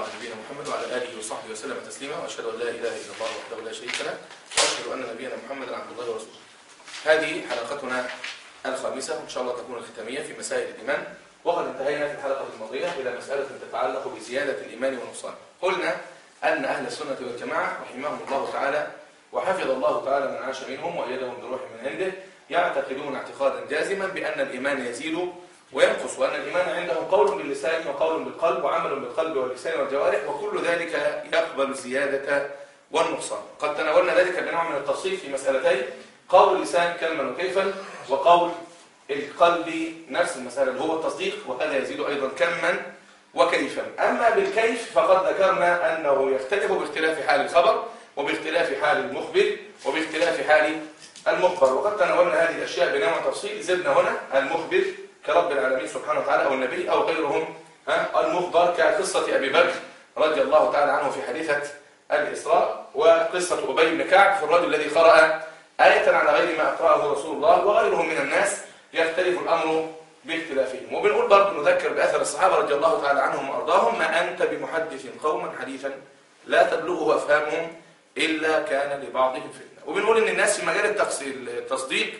نبينا محمد وعلى اله وصحبه وسلم تسليما واشهد ان لا اله الا الله وحده لا شريك له واشهد ان نبينا محمدا عبد الله ورسوله. هذه حلقتنا الخامسه وان شاء الله تكون الختاميه في مسائل الايمان وقد انتهينا في الحلقه الماضيه الى مساله تتعلق بزياده الايمان ونقصانه. قلنا ان اهل السنه والجماعه رحمهم الله تعالى وحفظ الله تعالى من عاش منهم وايدهم بروح من عنده يعتقدون اعتقادا جازما بان الايمان يزيد وينقص وأن الإيمان عندهم قول باللسان وقول بالقلب وعمل بالقلب واللسان والجوارح وكل ذلك يقبل الزيادة والنقصان قد تناولنا ذلك بنوع من التفصيل في مسألتين قول اللسان كلما وكيفا وقول القلب نفس المسألة اللي هو التصديق وهذا يزيد أيضا كما وكيفا أما بالكيف فقد ذكرنا أنه يختلف باختلاف حال الخبر وباختلاف حال المخبر وباختلاف حال المخبر وقد تناولنا هذه الأشياء بنوع تفصيل زدنا هنا المخبر كرب العالمين سبحانه وتعالى أو النبي أو غيرهم المخبر كقصة أبي بكر رضي الله تعالى عنه في حديثة الإسراء وقصة أبي بن كعب في الرجل الذي قرأ آية على غير ما أقرأه رسول الله وغيرهم من الناس يختلف الأمر باختلافهم وبنقول برضه نذكر بأثر الصحابة رضي الله تعالى عنهم وأرضاهم ما أنت بمحدث قوما حديثا لا تبلغه أفهامهم إلا كان لبعضهم فتنة وبنقول إن الناس في مجال التصديق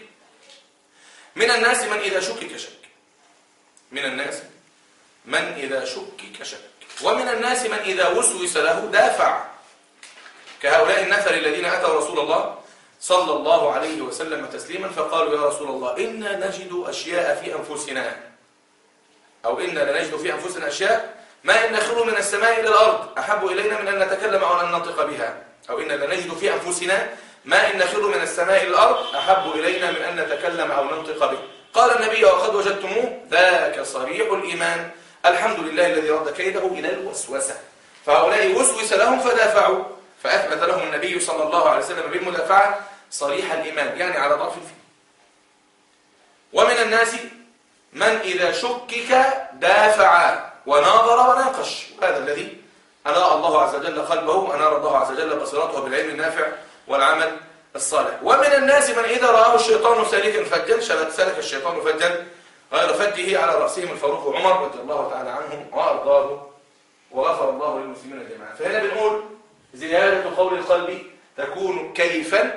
من الناس من إذا شكك شك من الناس من إذا شكك شك ومن الناس من إذا وسوس له دافع كهؤلاء النفر الذين أتوا رسول الله صلى الله عليه وسلم تسليما فقالوا يا رسول الله إنا نجد أشياء في أنفسنا أو إنا لنجد في أنفسنا أشياء ما إن نخر من السماء إلى الأرض أحب إلينا من أن نتكلم أو أن ننطق بها أو إنا لنجد في أنفسنا ما إن نخر من السماء إلى الأرض أحب إلينا من أن نتكلم أو ننطق به قال النبي وقد وجدتموه ذاك صريح الإيمان الحمد لله الذي رد كيده إلى الوسوسة فهؤلاء وسوس لهم فدافعوا فأثبت لهم النبي صلى الله عليه وسلم بالمدافعة صريح الإيمان يعني على ضعف الفيل ومن الناس من إذا شكك دافع وناظر وناقش هذا الذي أنار الله عز وجل قلبه وأنار الله عز وجل بصيرته بالعلم النافع والعمل الصالح ومن الناس من إذا رآه الشيطان سالكا فجا سلك الشيطان فجا غير فجه على رأسهم الفاروق عمر رضي الله تعالى عنهم وأرضاه وغفر الله للمسلمين جميعا فهنا بنقول زيادة قول القلب تكون كيفا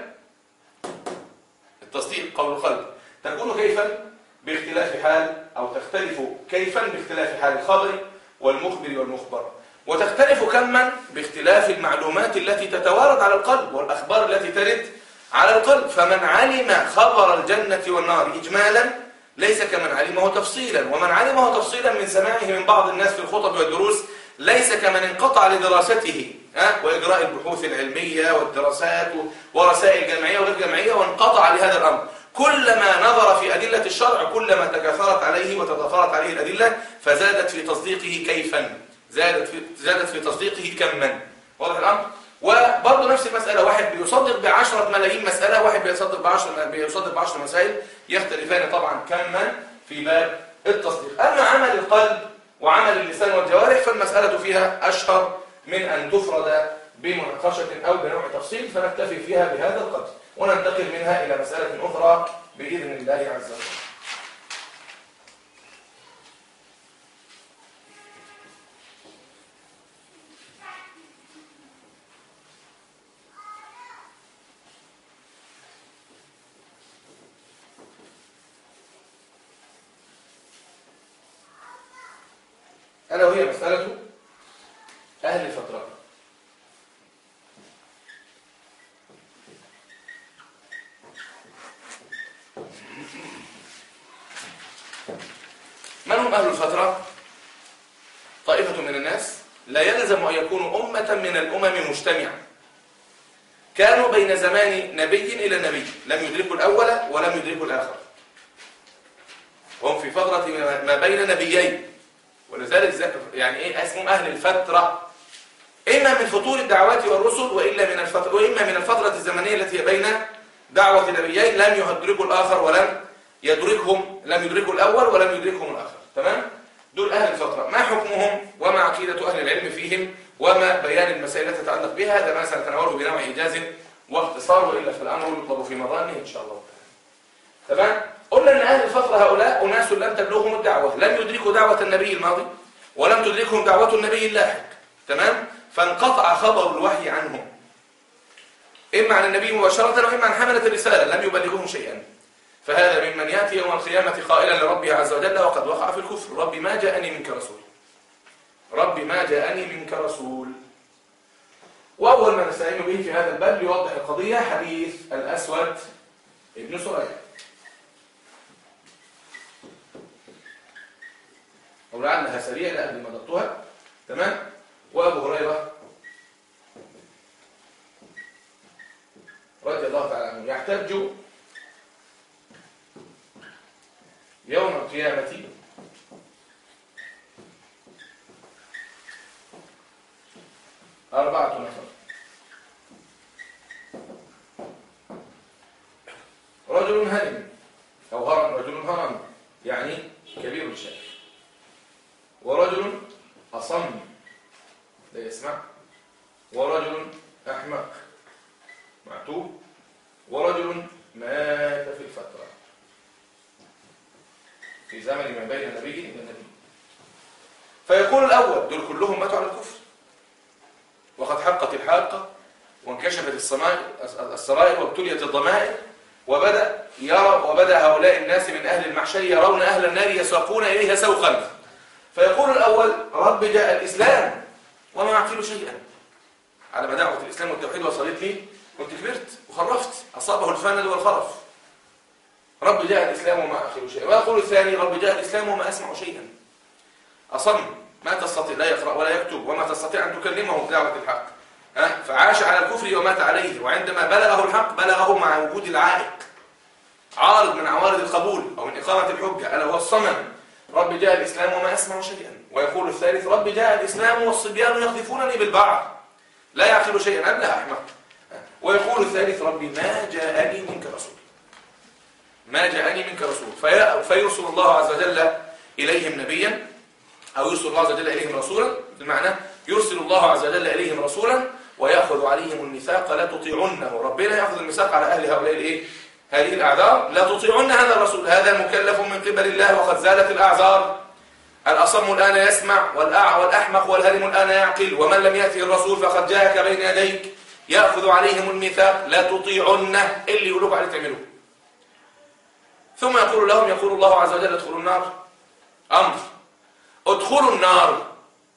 التصديق قول القلب تكون كيفا باختلاف حال أو تختلف كيفا باختلاف حال الخبر والمخبر والمخبر وتختلف كما باختلاف المعلومات التي تتوارد على القلب والأخبار التي ترد على القلب فمن علم خبر الجنة والنار إجمالا ليس كمن علمه تفصيلا ومن علمه تفصيلا من سماعه من بعض الناس في الخطب والدروس ليس كمن انقطع لدراسته وإجراء البحوث العلمية والدراسات ورسائل جمعية وغير جمعية وانقطع لهذا الأمر كلما نظر في أدلة الشرع كلما تكاثرت عليه وتضافرت عليه الأدلة فزادت في تصديقه كيفا زادت في, زادت في تصديقه كما واضح الأمر وبرضه نفس المسألة واحد بيصدق بعشرة ملايين مسألة واحد بيصدق بعشر بيصدق بعشر مسائل يختلفان طبعا كما في باب التصديق أما عمل القلب وعمل اللسان والجوارح فالمسألة فيها أشهر من أن تفرد بمناقشة أو بنوع تفصيل فنكتفي فيها بهذا القدر وننتقل منها إلى مسألة أخرى بإذن الله عز وجل ألا وهي مسألة أهل الفترة من هم أهل الفترة؟ طائفة من الناس لا يلزم أن يكونوا أمة من الأمم مجتمعة كانوا بين زمان نبي إلى نبي لم يدركوا الأول ولم يدركوا الآخر وهم في فترة ما بين نبيين ولذلك يعني ايه اسمهم اهل الفتره اما من فطور الدعوات والرسل والا من الفتره واما من الفتره الزمنيه التي بين دعوه النبيين لم يدركوا الاخر ولم يدركهم لم يدركوا الاول ولم يدركهم الاخر تمام دول اهل الفتره ما حكمهم وما عقيده اهل العلم فيهم وما بيان المسائل التي تتعلق بها هذا ما سنتناوله بنوع ايجاز واختصار والا فالامر يطلب في مظانه ان شاء الله تعالى تمام قلنا ان اهل الفتره هؤلاء اناس لم تبلغهم الدعوه لم يدركوا دعوه النبي الماضي ولم تدركهم دعوه النبي اللاحق تمام فانقطع خبر الوحي عنهم إما عن النبي مباشرة وإما عن حملة الرسالة لم يبلغهم شيئا فهذا ممن يأتي يوم القيامة قائلا لربه عز وجل وقد وقع في الكفر ربي ما جاءني منك رسول ربي ما جاءني منك رسول وأول ما نستعين به في هذا الباب ليوضح القضية حديث الأسود ابن سريع ولعلها سريع لأجل ما ضبطها تمام وأبو هريرة رضي الله تعالى عنه يحتج يوم القيامة أربعة نفر رجل هرم أو هرم رجل هرم يعني كبير الشأن ورجل أصم لا يسمع ورجل أحمق معتوب ورجل مات في الفترة في زمن ما بين النبي والنبي فيقول الأول دول كلهم ماتوا على الكفر وقد حقت الحاقة وانكشفت السرائر وابتليت الضمائر وبدأ يرى وبدأ هؤلاء الناس من أهل المحشر يرون أهل النار يساقون إليها سوقا فيقول الأول رب جاء الإسلام وما أعقل شيئا على ما دعوة الإسلام والتوحيد وصلت لي كنت كبرت وخرفت أصابه الفند والخرف رب جاء الإسلام وما أعقل شيئا ويقول الثاني رب جاء الإسلام وما أسمع شيئا أصم ما تستطيع لا يقرأ ولا يكتب وما تستطيع أن تكلمه بدعوة الحق ها؟ فعاش على الكفر ومات عليه وعندما بلغه الحق بلغه مع وجود العائق عارض من عوارض القبول أو من إقامة الحجة ألا هو الصمم رب جاء الإسلام وما أسمع شيئا ويقول الثالث رب جاء الإسلام والصبيان يخذفونني بالبعض لا يعقل شيئا أبلغ أحمق ويقول الثالث رب ما جاءني منك رسول ما جاءني منك رسول في فيرسل الله عز وجل إليهم نبيا أو يرسل الله عز وجل إليهم رسولا بمعنى يرسل الله عز وجل إليهم رسولا ويأخذ عليهم الميثاق لا تطيعنه ربنا يأخذ الميثاق على أهل هؤلاء الإيه؟ هذه الأعذار لا تطيعن هذا الرسول هذا مكلف من قبل الله وقد زالت الأعذار الأصم الآن يسمع والأع والأحمق والهرم الآن يعقل ومن لم يأتي الرسول فقد جاءك بين يديك يأخذ عليهم الميثاق لا تطيعنه اللي يقولوك عليه تعملوه ثم يقول لهم يقول الله عز وجل ادخلوا النار أمر ادخلوا النار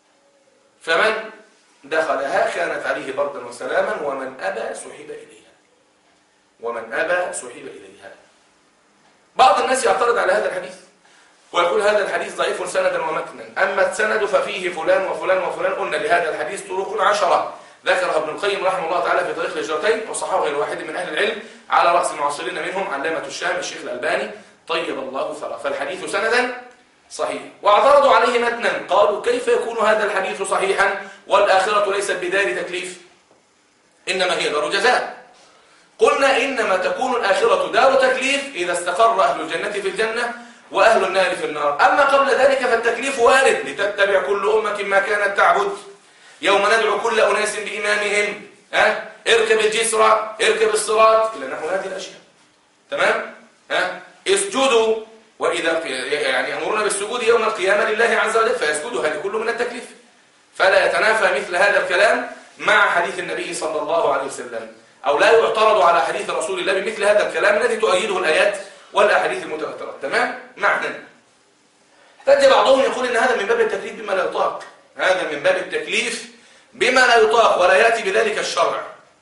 فمن دخلها كانت عليه بردا وسلاما ومن أبى سحب إليها ومن أبى سحب إليها بعض الناس يعترض على هذا الحديث ويقول هذا الحديث ضعيف سندا ومتنا أما السند ففيه فلان وفلان وفلان قلنا لهذا الحديث طرق عشرة ذكرها ابن القيم رحمه الله تعالى في طريق الهجرتين وصححه غير واحد من أهل العلم على رأس المعاصرين منهم علامة الشام الشيخ الألباني طيب الله ثرى فالحديث سندا صحيح واعترضوا عليه متنا قالوا كيف يكون هذا الحديث صحيحا والآخرة ليست بدار تكليف إنما هي دار جزاء قلنا إنما تكون الآخرة دار تكليف إذا استقر أهل الجنة في الجنة وأهل النار في النار أما قبل ذلك فالتكليف وارد لتتبع كل أمة ما كانت تعبد يوم ندعو كل أناس بإمامهم ها اركب الجسر اركب الصراط إلى نحو هذه الأشياء تمام ها اسجدوا وإذا يعني أمرنا بالسجود يوم القيامة لله عز وجل فيسجدوا هذه كله من التكليف فلا يتنافى مثل هذا الكلام مع حديث النبي صلى الله عليه وسلم أو لا يعترض على حديث رسول الله بمثل هذا الكلام الذي تؤيده الآيات والأحاديث المتواترة تمام معنى فجأة بعضهم يقول إن هذا من باب التكليف بما لا يطاق هذا من باب التكليف بما لا يطاق ولا يأتي بذلك الشرع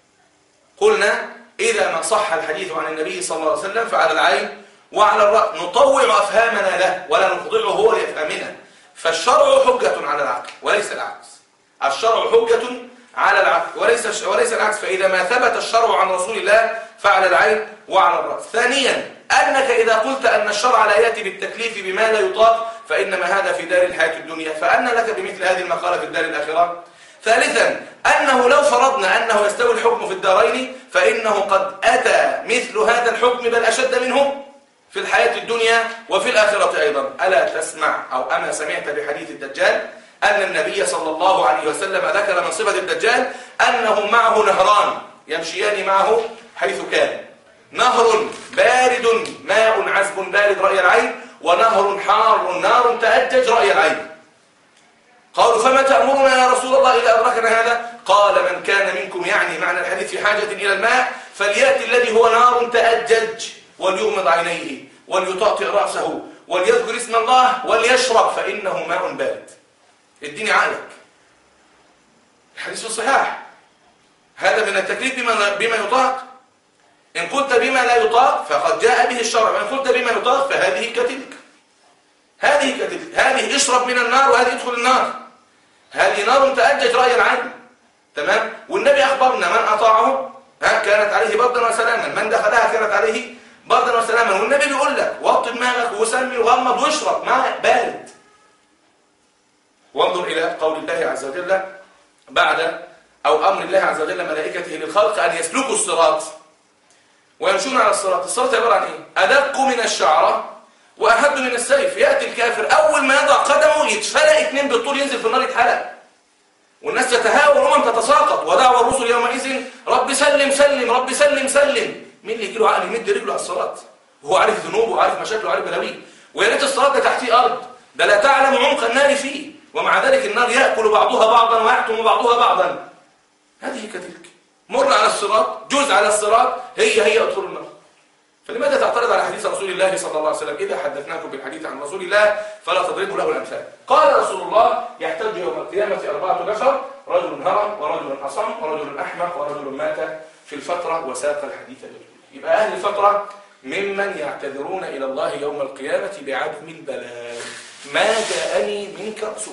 قلنا إذا ما صح الحديث عن النبي صلى الله عليه وسلم فعلى العين وعلى الرأس نطوع أفهامنا له ولا نخضعه هو لأفهامنا فالشرع حجة على العقل وليس العكس الشرع حجة على العقل وليس وليس العكس فإذا ما ثبت الشرع عن رسول الله فعلى العين وعلى الرأس ثانيا أنك إذا قلت أن الشرع لا يأتي بالتكليف بما لا يطاق فإنما هذا في دار الحياة الدنيا فأن لك بمثل هذه المقالة في الدار الآخرة ثالثا أنه لو فرضنا أنه يستوي الحكم في الدارين فإنه قد أتى مثل هذا الحكم بل أشد منه في الحياة الدنيا وفي الآخرة أيضا ألا تسمع أو أما سمعت بحديث الدجال أن النبي صلى الله عليه وسلم ذكر من صفة الدجال أنه معه نهران يمشيان معه حيث كان نهر بارد ماء عذب بارد رأي العين ونهر حار نار تأجج رأي العين قالوا فما تأمرنا يا رسول الله إذا أدركنا هذا قال من كان منكم يعني معنى الحديث في حاجة إلى الماء فليأتي الذي هو نار تأجج وليغمض عينيه وليطأطئ رأسه وليذكر اسم الله وليشرب فإنه ماء بارد اديني عقلك الحديث الصحاح هذا من التكليف بما, بما يطاق إن قلت بما لا يطاق فقد جاء به الشرع وإن قلت بما يطاق فهذه كتلك هذه كتلك هذه اشرب من النار وهذه ادخل النار هذه نار تأجج رأي العين تمام والنبي أخبرنا من أطاعه ها كانت عليه بردا وسلاما من دخلها كانت عليه بردا وسلاما والنبي بيقول لك وطي دماغك وسمي وغمض واشرب ماء بارد وانظر إلى قول الله عز وجل بعد أو أمر الله عز وجل ملائكته للخلق أن يسلكوا الصراط ويمشون على الصراط الصراط عبارة عن إيه؟ أدق من الشعرة وأهد من السيف يأتي الكافر أول ما يضع قدمه يتفلق اتنين بالطول ينزل في النار يتحلق والناس تتهاور ومن تتساقط ودعوى الرسل يومئذ رب سلم سلم رب سلم سلم مين اللي يجي له عقل يمد رجله على الصراط وهو عارف ذنوبه وعارف مشاكله وعارف بلاويه ويا ريت الصراط ده تحتيه أرض ده لا تعلم عمق النار فيه ومع ذلك النار يأكل بعضها بعضا ويحتم بعضها بعضا هذه كتلك مر على الصراط جزء على الصراط هي هي ادخل النار فلماذا تعترض على حديث رسول الله صلى الله عليه وسلم إذا حدثناكم بالحديث عن رسول الله فلا تضربوا له الأمثال قال رسول الله يحتج يوم القيامة أربعة نفر رجل هرم ورجل أصم ورجل أحمق ورجل مات في الفترة وساق الحديث للجل يبقى أهل الفترة ممن يعتذرون إلى الله يوم القيامة بعدم البلاغ ما جاءني منك رسول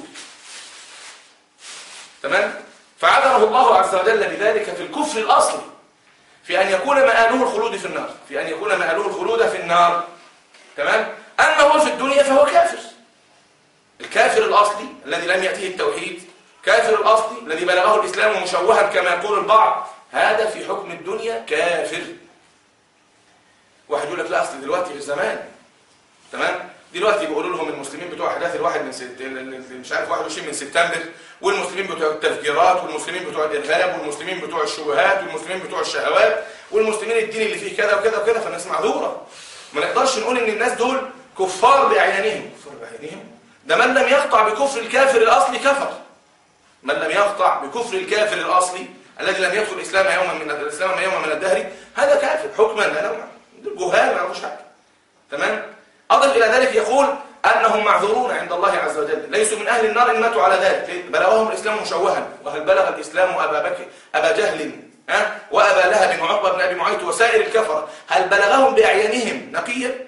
تمام فعذره الله عز وجل بذلك في الكفر الأصلي في أن يكون مآله الخلود في النار في أن يكون مآله الخلود في النار تمام أما هو في الدنيا فهو كافر الكافر الأصلي الذي لم يأتيه التوحيد كافر الأصلي الذي بلغه الإسلام مشوها كما يقول البعض هذا في حكم الدنيا كافر واحد يقول لك لا أصل دلوقتي في الزمان تمام دلوقتي بيقولوا لهم المسلمين بتوع احداث الواحد من ست... مش عارف 21 من سبتمبر والمسلمين بتوع التفجيرات والمسلمين بتوع الارهاب والمسلمين بتوع الشبهات والمسلمين بتوع الشهوات والمسلمين الدين اللي فيه كذا وكذا وكذا فالناس معذوره ما نقدرش نقول ان الناس دول كفار باعيانهم كفار باعيانهم ده من لم يقطع بكفر الكافر الاصلي كفر من لم يقطع بكفر الكافر الاصلي الذي لم يدخل الاسلام يوما من الاسلام يوما من الدهر هذا كافر حكما لا نوعا جهال ما يعرفوش حاجه تمام أضف إلى ذلك يقول أنهم معذورون عند الله عز وجل ليسوا من أهل النار إن ماتوا على ذلك بلغهم الإسلام مشوها وهل بلغ الإسلام أبا بكر أبا جهل ها وأبا لهب وعقبة بن أبي معيط وسائر الكفرة هل بلغهم بأعيانهم نقيا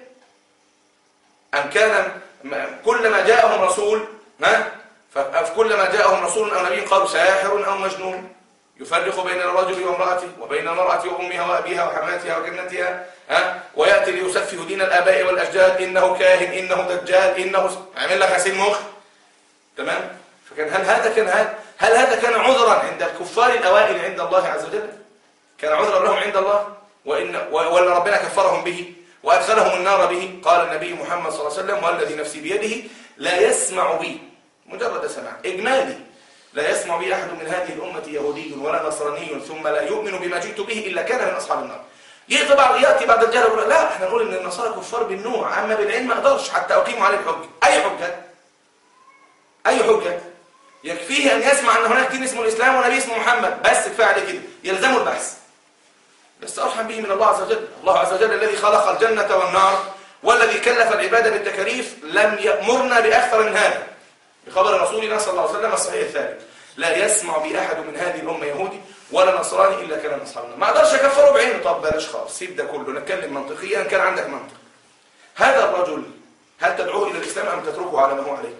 أم كان كلما جاءهم رسول ها فكلما جاءهم رسول أو نبي قالوا ساحر أو مجنون يفرق بين الرجل وامرأته وبين المرأة وأمها وأبيها وحماتها وجنتها ها ويأتي ليسفه دين الآباء والأجداد إنه كاهن إنه دجال إنه عمل لك غسيل مخ تمام فكان هل هذا كان هل, هل هذا كان عذرا عند الكفار الأوائل عند الله عز وجل كان عذرا لهم عند الله وإن ولا ربنا كفرهم به وأدخلهم النار به قال النبي محمد صلى الله عليه وسلم والذي نفسي بيده لا يسمع بي مجرد سماع إجمالي لا يسمع بي أحد من هذه الأمة يهودي ولا نصراني ثم لا يؤمن بما جئت به إلا كان من أصحاب النار يأتي بعد يأتي بعد الجهل يقول لا احنا نقول ان النصارى كفار بالنوع اما بالعلم ما اقدرش حتى اقيم عليه الحجه اي حجه اي حجه يكفيه ان يسمع ان هناك دين اسمه الاسلام ونبي اسمه محمد بس كفايه عليه كده يلزمه البحث بس ارحم به من الله عز وجل الله عز وجل الذي خلق الجنه والنار والذي كلف العباد بالتكاليف لم يأمرنا بأكثر من هذا بخبر رسولنا صلى الله عليه وسلم الصحيح الثابت لا يسمع بأحد من هذه الأمة يهودي ولا نصراني إلا كان من أصحابنا ما أقدرش أكفره بعينه طب بلاش خالص سيب ده كله نتكلم منطقيا كان عندك منطق هذا الرجل هل تدعوه إلى الإسلام أم تتركه على ما هو عليه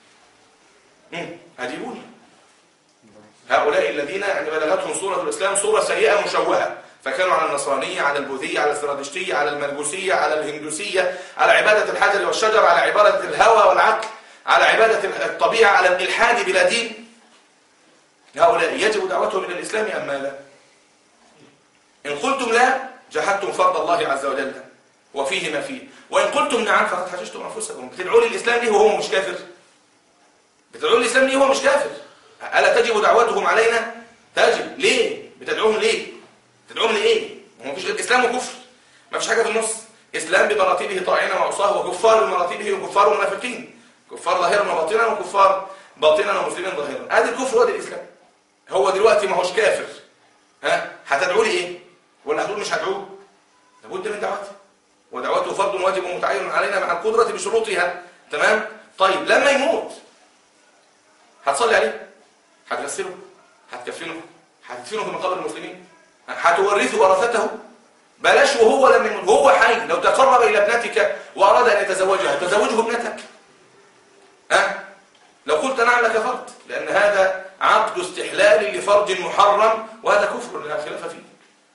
هجيبوني هؤلاء الذين يعني بلغتهم صورة الإسلام صورة سيئة مشوهة فكانوا على النصرانية على البوذية على الزرادشتية على المجوسية على الهندوسية على عبادة الحجر والشجر على عبادة الهوى والعقل على عبادة الطبيعة على الإلحاد بلا دين هؤلاء يجب دعوتهم إلى الإسلام أم ماذا إن قلتم لا جحدتم فرض الله عز وجل وفيه ما فيه وإن قلتم نعم فقد حججتم أنفسكم بتدعوا للإسلام ليه وهو مش كافر بتدعوا للإسلام ليه وهو مش كافر ألا تجب دعوتهم علينا تجب ليه بتدعوهم ليه تدعوهم لإيه هو مفيش غير إسلام وكفر ما فيش حاجة في النص إسلام بمراتبه طاعنا وعصاه وكفار بمراتبه وكفار منافقين كفار ظاهرا وباطنا وكفار باطنا ومسلما ظاهرا ادي الكفر وادي الاسلام هو دلوقتي ما هوش كافر ها هتدعوا لي ايه ولا هتقول مش هدعوه لابد من دعوته ودعوته فرض واجب متعين علينا مع القدرة بشروطها تمام طيب لما يموت هتصلي عليه هتغسله هتكفنه هتدفنه في مقابر المسلمين هتورثه ورثته بلاش وهو لم يموت وهو حي لو تقرب الى ابنتك واراد ان يتزوجها تزوجه ابنتك ها لو قلت نعم لكفرت لان هذا عقد استحلال لفرج محرم وهذا كفر لا خلاف فيه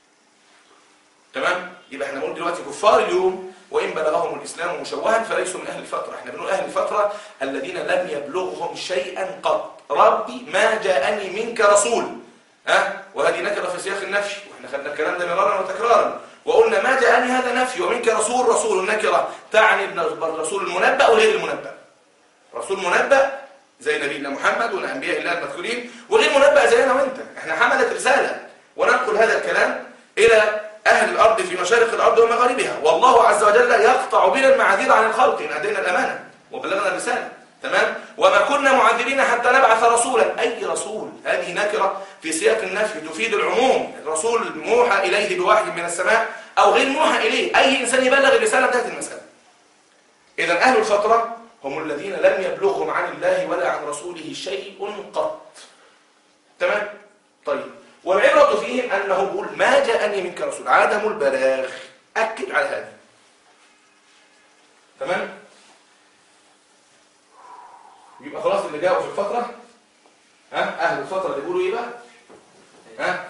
تمام يبقى احنا بنقول دلوقتي كفار اليوم وان بلغهم الاسلام مشوها فليسوا من اهل الفتره احنا بنقول اهل الفتره الذين لم يبلغهم شيئا قط ربي ما جاءني منك رسول ها وهذه نكره في سياق النفي واحنا خدنا الكلام ده مرارا وتكرارا وقلنا ما جاءني هذا نفي ومنك رسول رسول نكره تعني الرسول المنبأ وغير المنبأ رسول منبأ زي نبينا محمد والانبياء الله المذكورين وغير منبأ زينا وانت احنا حملت رساله وننقل هذا الكلام الى أهل الأرض في مشارق الأرض ومغاربها والله عز وجل يقطع بنا المعاذير عن الخلق إن أدينا الأمانة وبلغنا الرسالة تمام وما كنا معذبين حتى نبعث رسولا أي رسول هذه نكرة في سياق النفي تفيد العموم الرسول موحى إليه بوحي من السماء أو غير موحى إليه أي إنسان يبلغ الرسالة انتهت المسألة إذا أهل الفترة هم الذين لم يبلغهم عن الله ولا عن رسوله شيء قط تمام طيب والعبرة فيهم أنه يقول ما جاءني منك رسول عدم البلاغ أكد على هذا تمام يبقى خلاص اللي جاءوا في الفترة ها أهل الفترة اللي بيقولوا إيه بقى ها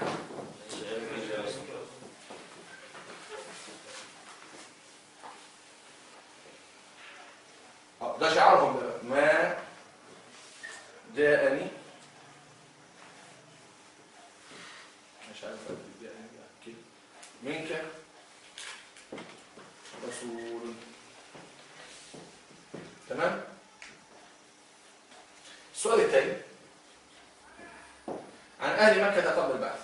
ده شعارهم بقى ما جاءني مش عارف كده منك رسول تمام السؤال الثاني عن اهل مكه قبل البعث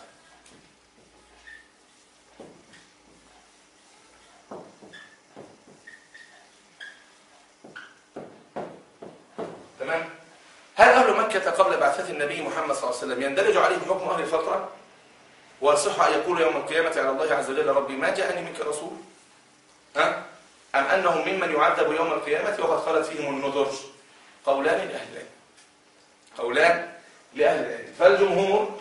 تمام هل اهل مكه قبل بعثه النبي محمد صلى الله عليه وسلم يندرج عليهم حكم اهل الفتره ويصح أن يقول يوم القيامة على الله عز وجل ربي ما جاءني منك رسول ها؟ أم أنهم ممن يعذب يوم القيامة وقد خلت فيهم النذر قولان لأهل العلم قولان لأهل العلم فالجمهور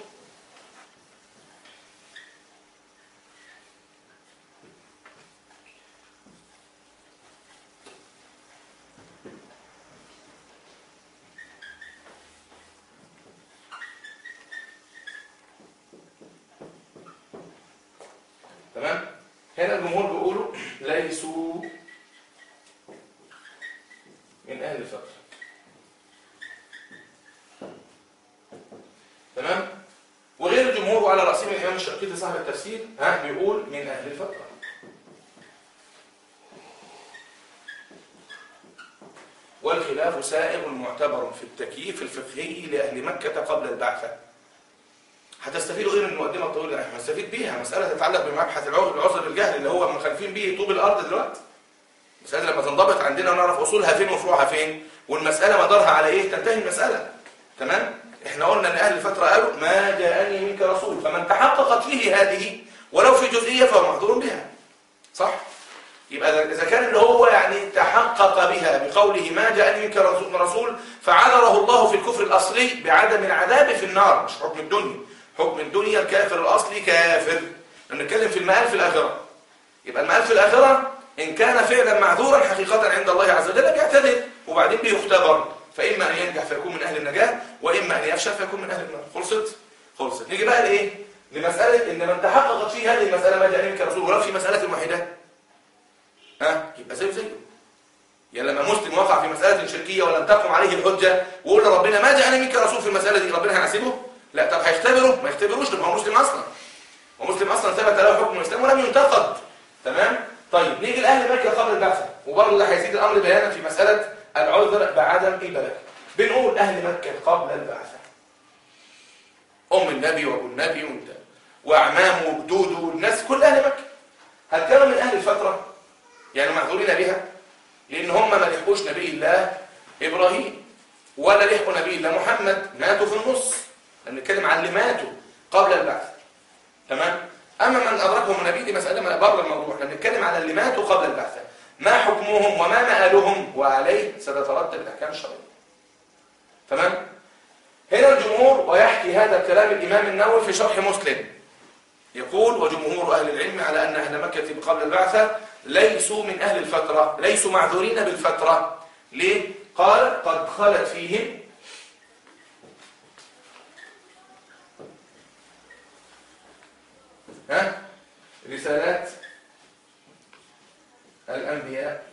تمام هنا الجمهور بيقولوا ليسوا من اهل الفتره تمام وغير الجمهور وعلى راسهم الامام الشرقيطي صاحب التفسير ها بيقول من اهل الفتره والخلاف سائغ معتبر في التكييف الفقهي لاهل مكه قبل البعثه هتستفيدوا ايه من المقدمه الطويله اللي احنا هنستفيد بيها مساله تتعلق بمبحث العذر العذر بالجهل اللي هو مخالفين به طوب الارض دلوقتي مساله لما تنضبط عندنا ونعرف اصولها فين وفروعها فين والمساله مدارها على ايه تنتهي المساله تمام احنا قلنا ان اهل الفتره قالوا ما جاءني منك رسول فمن تحققت فيه هذه ولو في جزئيه فهو محظور بها صح يبقى اذا كان اللي هو يعني تحقق بها بقوله ما جاءني منك رسول فعذره الله في الكفر الاصلي بعدم العذاب في النار مش حكم الدنيا حكم الدنيا الكافر الأصلي كافر نتكلم في المآل في الآخرة يبقى المآل في الآخرة إن كان فعلا معذورا حقيقة عند الله عز وجل بيعتذر وبعدين بيختبر فإما أن ينجح فيكون من أهل النجاة وإما أن يفشل فيكون من أهل النار خلصت؟ خلصت نيجي بقى لإيه؟ لمسألة إن من تحققت فيه هذه المسألة ما جاء منك رسول ولو في مسألة واحدة ها يبقى زيه زيه يعني لما مسلم وقع في مسألة شركية ولم تقم عليه الحجة ويقول لربنا ما جاءني منك رسول في المسألة دي ربنا هيحاسبه لا طب هيختبره ما يختبروش ده هو مسلم اصلا ومسلم اصلا ثبت له حكم الاسلام ولم ينتقد تمام طيب نيجي لاهل مكه قبل البعثه وبرضه ده هيزيد الامر بيانا في مساله العذر بعدم البلاغ بنقول اهل مكه قبل البعثه ام النبي وابو النبي وانت واعمامه وجدوده والناس كل اهل مكه هل كانوا من اهل الفتره يعني معذورين بها لان هم ما لحقوش نبي الله ابراهيم ولا لحقوا نبي الله محمد ماتوا في النص نتكلم عن اللي ماتوا قبل البعث تمام اما من ادركهم النبي دي مساله من بره الموضوع احنا بنتكلم على اللي ماتوا قبل البعث ما حكمهم وما مآلهم وعليه ستترتب الاحكام الشرعيه تمام هنا الجمهور ويحكي هذا الكلام الامام النووي في شرح مسلم يقول وجمهور اهل العلم على ان اهل مكه قبل البعثه ليسوا من اهل الفتره ليسوا معذورين بالفتره ليه قال قد خلت فيهم ها رسالات الأنبياء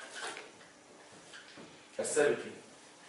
السابقين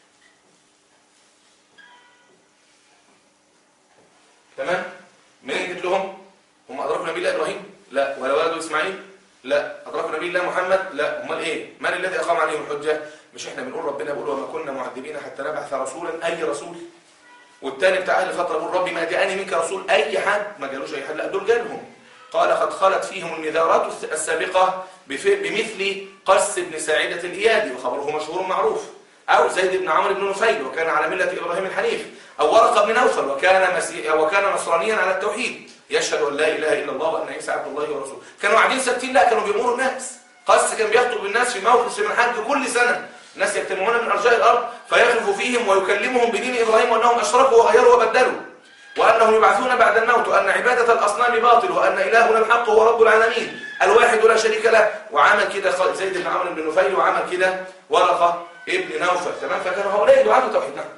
تمام منين جبت لهم هم أدركوا نبي الله إبراهيم لا ولا ولده إسماعيل لا أدركوا نبي الله محمد لا امال إيه من الذي أقام عليهم الحجة مش إحنا بنقول ربنا بيقول وما كنا معذبين حتى نبعث رسولا أي رسول والتاني بتاع أهل الفترة بيقول ربي ما جاءني منك رسول أي حد ما جالوش أي حد لا دول جالهم قال قد خلت فيهم النذارات السابقة بمثل قس بن ساعدة الإيادي وخبره مشهور معروف أو زيد بن عمرو بن نفيل وكان على ملة إبراهيم الحنيف أو ورقة بن نوفل وكان, مسيح وكان نصرانيا على التوحيد يشهد أن لا إله إلا الله وأن عيسى عبد الله ورسوله كانوا قاعدين ساكتين لا كانوا بيأمروا الناس قس كان بيخطب الناس في موقف من حج كل سنة الناس يجتمعون من أرجاء الأرض فيخلف فيهم ويكلمهم بدين إبراهيم وأنهم أشركوا وغيروا وبدلوا وأنهم يبعثون بعد الموت وأن عبادة الأصنام باطل وأن إلهنا الحق هو رب العالمين الواحد لا شريك له وعمل كده زيد بن عمرو بن نفيل وعمل كده ورقة ابن نوفل تمام فكانوا هؤلاء دعاة التوحيد نعم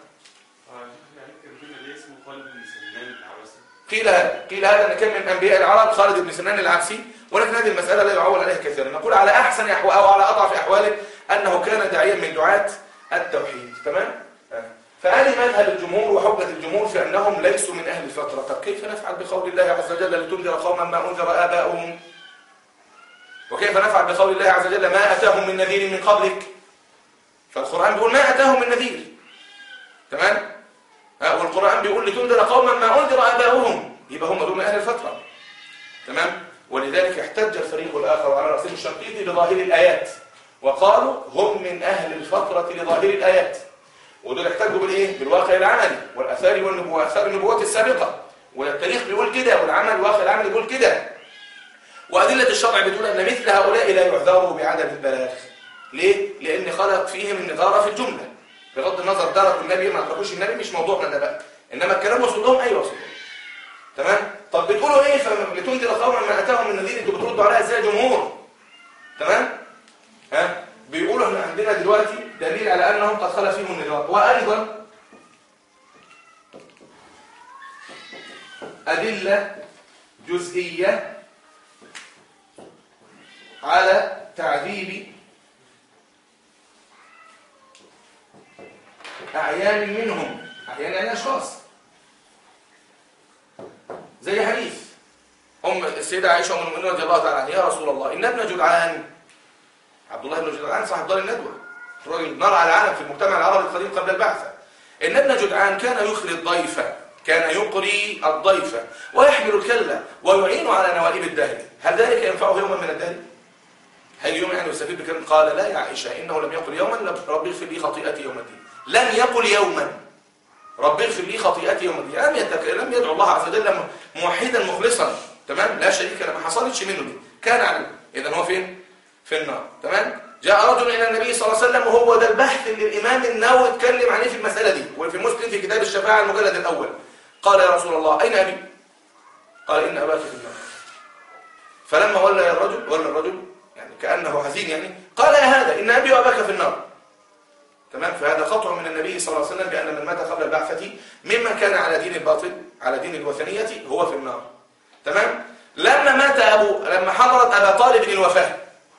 قيل هذا قيل هذا ان كان من انبياء العرب خالد بن سنان العبسي ولكن هذه المساله لا يعول عليها كثيرا نقول على احسن احوال او على اضعف احواله انه كان داعيا من دعاة التوحيد تمام فهذه مذهب الجمهور وحجة الجمهور في أنهم ليسوا من أهل الفترة طب كيف نفعل بقول الله عز وجل لتنذر قوما ما أنذر آباؤهم وكيف نفعل بقول الله عز وجل ما أتاهم من نذير من قبلك فالقرآن بيقول ما أتاهم من نذير تمام والقرآن بيقول لتنذر قوما ما أنذر آباؤهم يبقى هم دول من أهل الفترة تمام ولذلك احتج الفريق الآخر على رأسهم الشنقيطي بظاهر الآيات وقالوا هم من أهل الفترة لظاهر الآيات ودول احتجوا بالايه بالواقع العملي والاثار والنبوات اثار النبوات السابقه والتاريخ بيقول كده والعمل الواقع العملي بيقول كده وادله الشرع بتقول ان مثل هؤلاء لا يعذروا بعدم البلاغ ليه لان خلق فيهم النظاره في الجمله بغض النظر دركوا النبي ما دركوش النبي مش موضوعنا ده بقى انما الكلام وصل لهم ايوه وصل تمام طب بتقولوا ايه فلتنذر قوما ما اتاهم من نذير انتوا بتردوا عليها ازاي يا جمهور تمام ها بيقولوا احنا عندنا دلوقتي دليل على انهم قد خلى فيهم النظام وايضا ادله جزئيه على تعذيب اعيان منهم اعيان يعني اشخاص زي حديث ام السيده عائشه ام المؤمنين رضي الله تعالى عنها يا رسول الله ان ابن جدعان عبد الله بن جدعان صاحب دار الندوة رجل نار على العالم في المجتمع العربي القديم قبل البعثة إن ابن جدعان كان يخري الضيف كان يقري الضيف ويحمل الكلة ويعين على نوائب الدهر هل ذلك ينفعه يوما من الدهر؟ هل يوم يعني يستفيد بكلام قال لا يا عائشة إنه لم يقل يوما ربي اغفر لي خطيئتي يوم الدين لم يقل يوما ربي اغفر لي خطيئتي يوم الدين لم يتك... لم يدعو الله عز وجل موحدا مخلصا تمام لا شريك له ما حصلتش منه دي كان عليه اذا هو فين في النار تمام جاء رجل الى النبي صلى الله عليه وسلم وهو ده البحث اللي الامام النووي اتكلم عليه في المساله دي وفي مسلم في كتاب الشفاعه المجلد الاول قال يا رسول الله اين ابي قال ان اباك في النار فلما ولى الرجل ولى الرجل يعني كانه حزين يعني قال يا هذا ان ابي واباك في النار تمام فهذا قطع من النبي صلى الله عليه وسلم بان من مات قبل البعثه ممن كان على دين الباطل على دين الوثنيه هو في النار تمام لما مات ابو لما حضرت ابا طالب الوفاه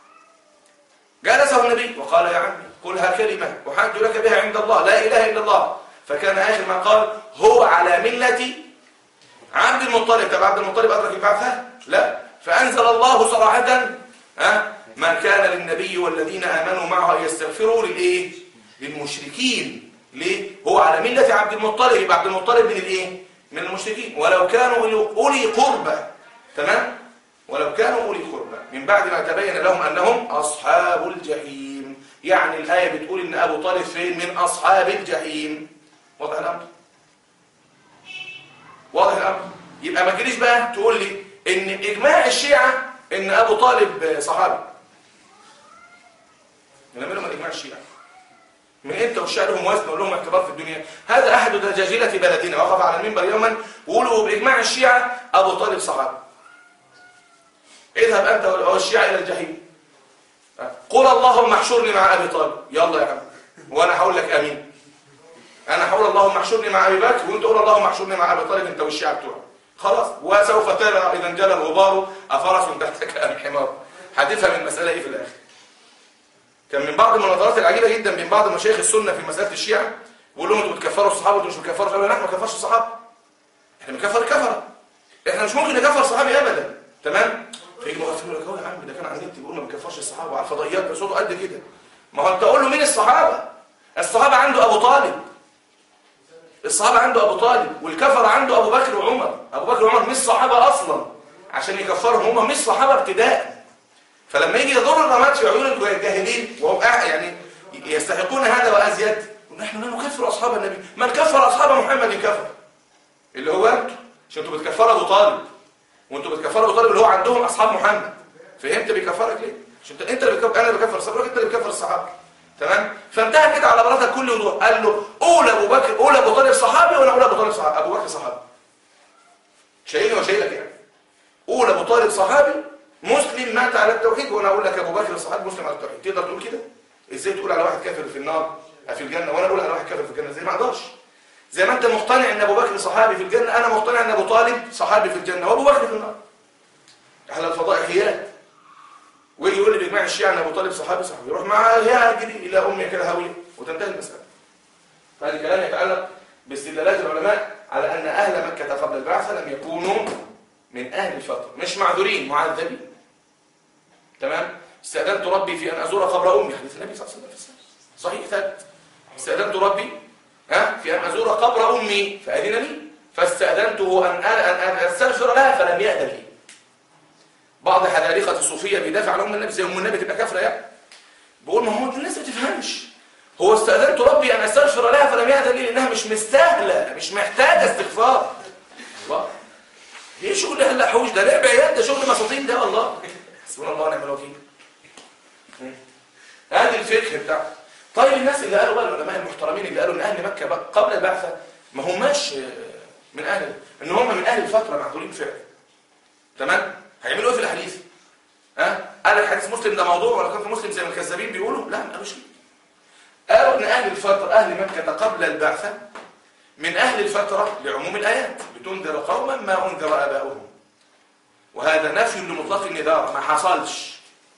جلسه النبي وقال يا عمي قلها كلمة أحاج لك بها عند الله لا إله إلا الله فكان آخر ما قال هو على ملة عبد المطلب طب عبد المطلب أدرك البعثة لا فأنزل الله صراحة ها ما كان للنبي والذين آمنوا معه أن يستغفروا للإيه للمشركين ليه هو على ملة عبد المطلب يبقى عبد المطلب من الإيه من المشركين ولو كانوا أولي قربى تمام ولو كانوا أولي قربى من بعد ما تبين لهم أنهم أصحاب الجحيم يعني الآية بتقول إن أبو طالب فين من أصحاب الجحيم واضح الأمر واضح الأمر يبقى ما تجيليش بقى تقول لي إن إجماع الشيعة إن أبو طالب صحابي من منهم إجماع الشيعة من امتى والشيعة لهم وزن ولهم اعتبار في الدنيا هذا أحد دجاجلة بلدنا وقف على المنبر يوما وقولوا بإجماع الشيعة أبو طالب صحابي اذهب أنت والشيعة إلى الجحيم قل اللهم احشرني مع أبي طالب يلا يا عم وأنا هقول لك أمين أنا هقول اللهم احشرني مع أبي بكر وأنت قول اللهم احشرني مع أبي طالب أنت والشيعة بتوعك خلاص وسوف ترى إذا انجلى الغبار أفرس تحتك أم حمار هتفهم المسألة إيه في الآخر كان من بعض المناظرات العجيبة جدا بين بعض مشايخ السنة في مسألة الشيعة بيقول لهم انتوا بتكفروا الصحابة وانتوا مش بتكفروا الصحابة لا احنا ما بنكفرش الصحابة احنا بنكفر الكفرة احنا مش ممكن نكفر صحابي ابدا تمام فيجي مغفل يقول لك هو يا عم ده كان على النت بيقول ما بنكفرش الصحابة وعلى الفضائيات بصوته قد كده ما هو انت قول له مين الصحابة الصحابة عنده ابو طالب الصحابة عنده ابو طالب والكفر عنده ابو بكر وعمر ابو بكر وعمر مش صحابة اصلا عشان يكفرهم هم مش صحابة ابتداء فلما يجي يضر الرماد في عيون الجاهلين وهم يعني يستحقون هذا وازيد ونحن لا نكفر اصحاب النبي من كفر اصحاب محمد كفر اللي هو انتوا عشان انتوا بتكفروا ابو طالب وانتوا بتكفروا ابو طالب اللي هو عندهم اصحاب محمد فهمت بيكفرك ليه عشان انت انت اللي بتكفر انا اللي بكفر الصحابه انت اللي بتكفر الصحابه تمام فانتهى كده على براتك كل وضوح قال له قول ابو بكر قول ابو طالب صحابي وانا اقول ابو طالب صحابي ابو بكر صحابي شايلني وشايلك يعني قول ابو طالب صحابي مسلم مات على التوحيد وانا اقول لك ابو بكر الصحابي مسلم على التوحيد تقدر تقول كده ازاي تقول على واحد كافر في النار في الجنه وانا اقول على واحد كافر في الجنه ازاي ما اقدرش زي ما انت مقتنع ان ابو بكر صحابي في الجنه انا مقتنع ان ابو طالب صحابي في الجنه وابو بكر في النار على الفضائحيات ويجي يقول لي باجماع الشيعه ان ابو طالب صحابي صحابي يروح معاه يهاجري الى امي كده هاويه وتنتهي المساله فهذا كلام يتعلق باستدلالات العلماء على ان اهل مكه قبل البعثه لم يكونوا من اهل الفتره مش معذورين معذبين تمام استأذنت ربي في أن أزور قبر أمي حديث النبي صلى الله عليه وسلم صحيح ثابت استأذنت ربي ها في أن أزور قبر أمي فأذن لي فاستأذنته أن أن أستغفر لها فلم يأذن لي بعض حذارقة الصوفية بيدافع عن أم النبي زي أم النبي تبقى كافرة يعني بقول ما هو الناس ما تفهمش هو استأذنت ربي أن أستغفر لها فلم يأذن لي لأنها مش مستاهلة مش محتاجة استغفار ايه شغل هلا حوش ده لعب عيال ده شغل مساطين ده والله حسبنا الله ونعم الوكيل هذه الفقه بتاع طيب الناس اللي قالوا بقى العلماء المحترمين اللي قالوا ان اهل مكه بقى قبل البعثه ما هماش من اهل ان هم من اهل الفتره معذورين فعلا تمام هيعملوا ايه في الحديث ها قال الحديث مسلم ده موضوع ولا كان في مسلم زي ما الكذابين بيقولوا لا ما قالوش كده قالوا ان اهل الفتره اهل مكه قبل البعثه من اهل الفتره لعموم الايات بتنذر قوما ما انذر اباؤهم وهذا نفي لمطلق النذار ما حصلش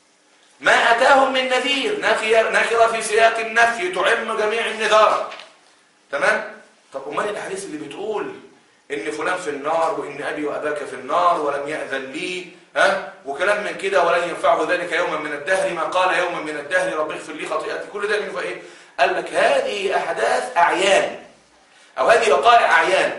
ما أتاهم من نذير نفي نكرة في سياق النفي تعم جميع النذار تمام طب امال الاحاديث اللي بتقول ان فلان في النار وان ابي واباك في النار ولم ياذن لي ها وكلام من كده ولن ينفعه ذلك يوما من الدهر ما قال يوما من الدهر رب اغفر لي خطيئتي كل ده من ايه قال لك هذه احداث اعيان او هذه وقائع اعيان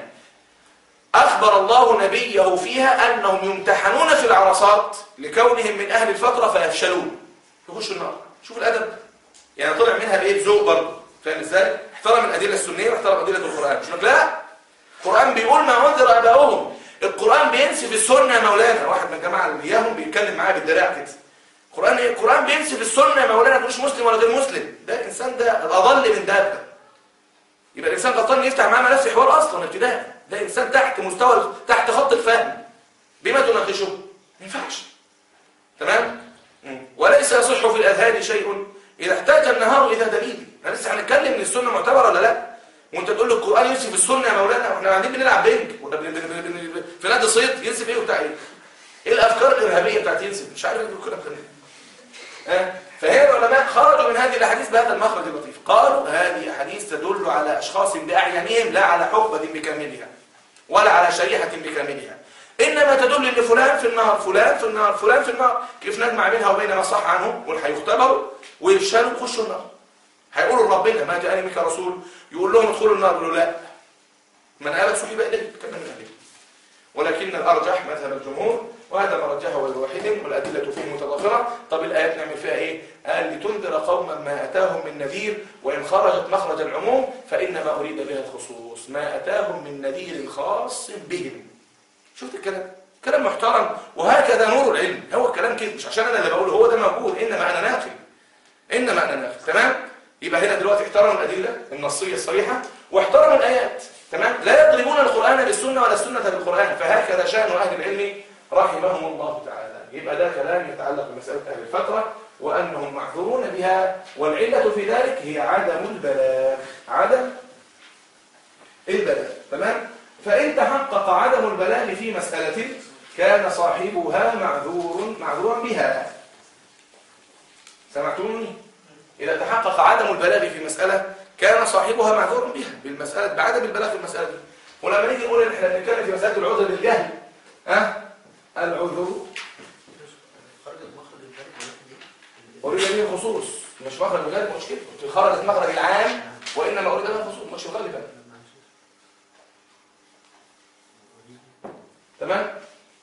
أخبر الله نبيه فيها أنهم يمتحنون في العرصات لكونهم من أهل الفترة فيفشلون يخشوا النار شوف الأدب يعني طلع منها بإيه بذوق برضه فاهم إزاي؟ احترم الأدلة السنية واحترم أدلة القرآن مش لك لا القرآن بيقول ما أنذر أباؤهم القرآن بينسف السنة يا مولانا واحد من الجماعة اللي إياهم بيتكلم معايا بالدراع كده القرآن إيه؟ القرآن بينسف السنة يا مولانا مش مسلم ولا غير مسلم ده الإنسان ده الأضل من دابة يبقى الإنسان غلطان يفتح معاه ملف حوار أصلا ابتداء ده إنسان تحت مستوى تحت خط الفهم بما تناقشه ما ينفعش تمام وليس يصح في الأذهان شيء إذا احتاج النهار إلى دليل احنا لسه هنتكلم ان السنة معتبرة ولا لا وانت تقول له القرآن ينسف السنة يا مولانا واحنا قاعدين بنلعب بينج ولا بن- بن- بن- بن- في نادي صيد ينسف ايه وبتاع ايه ايه الافكار الارهابيه بتاعت ينسف مش عارف يقول كده بكلام آه، فهي العلماء خرجوا من هذه الاحاديث بهذا المخرج اللطيف قالوا هذه احاديث تدل على اشخاص باعيانهم لا على حقبه بكاملها ولا على شريحه بكاملها انما تدل ان فلان في النار فلان في النار فلان في النار كيف نجمع بينها وبين ما صح عنهم واللي هيختبروا ويفشلوا يخشوا النار هيقولوا لربنا ما جاءني منك رسول يقول لهم ادخلوا النار يقولوا لا من قالت سحب اليه كما من اليه ولكن الارجح مذهب الجمهور وهذا ما رجحه غير واحد والأدلة فيه متضافرة طب الآيات نعمل فيها إيه؟ قال لتنذر قوما ما أتاهم من نذير وإن خرجت مخرج العموم فإنما أريد بها الخصوص ما أتاهم من نذير خاص بهم شفت الكلام؟ كلام محترم وهكذا نور العلم هو الكلام كده مش عشان أنا اللي بقوله هو ده موجود إنما أنا ناقل إنما أنا ناقل تمام؟ يبقى هنا دلوقتي احترموا الأدلة النصية الصريحة واحترموا الآيات تمام لا يضربون القرآن بالسنة ولا السنة بالقرآن فهكذا شأن أهل العلم رحمهم الله تعالى يبقى ده كلام يتعلق بمسألة أهل الفترة وأنهم معذورون بها والعلة في ذلك هي عدم البلاغ عدم البلاغ تمام فإن تحقق عدم البلاغ في مسألة كان صاحبها معذور معذورا بها سمعتوني إذا تحقق عدم البلاغ في مسألة كان صاحبها معذورا بها بالمسألة بعدم البلاغ في المسألة دي ولما نيجي نقول إن احنا بنتكلم في مسألة العذر بالجهل ها العذر أريد به الخصوص مش مخرج الغالب مش كده خرجت المخرج العام وإنما أريد به الخصوص مش الغالب تمام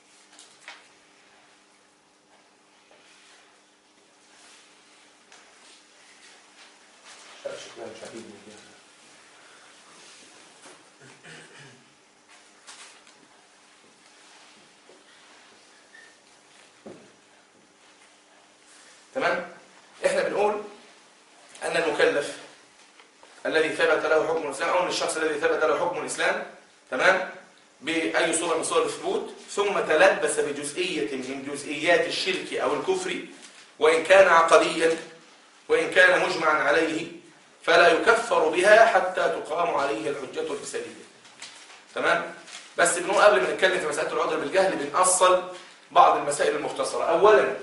شكلها مش عجيب من كده تمام احنا بنقول ان المكلف الذي ثبت له حكم الاسلام او الشخص الذي ثبت له حكم الاسلام تمام باي صوره من صور الثبوت ثم تلبس بجزئيه من جزئيات الشرك او الكفر وان كان عقديا وان كان مجمعا عليه فلا يكفر بها حتى تقام عليه الحجه الاسلاميه تمام بس بنقول قبل ما نتكلم في مساله العذر بالجهل بنأصل بعض المسائل المختصره اولا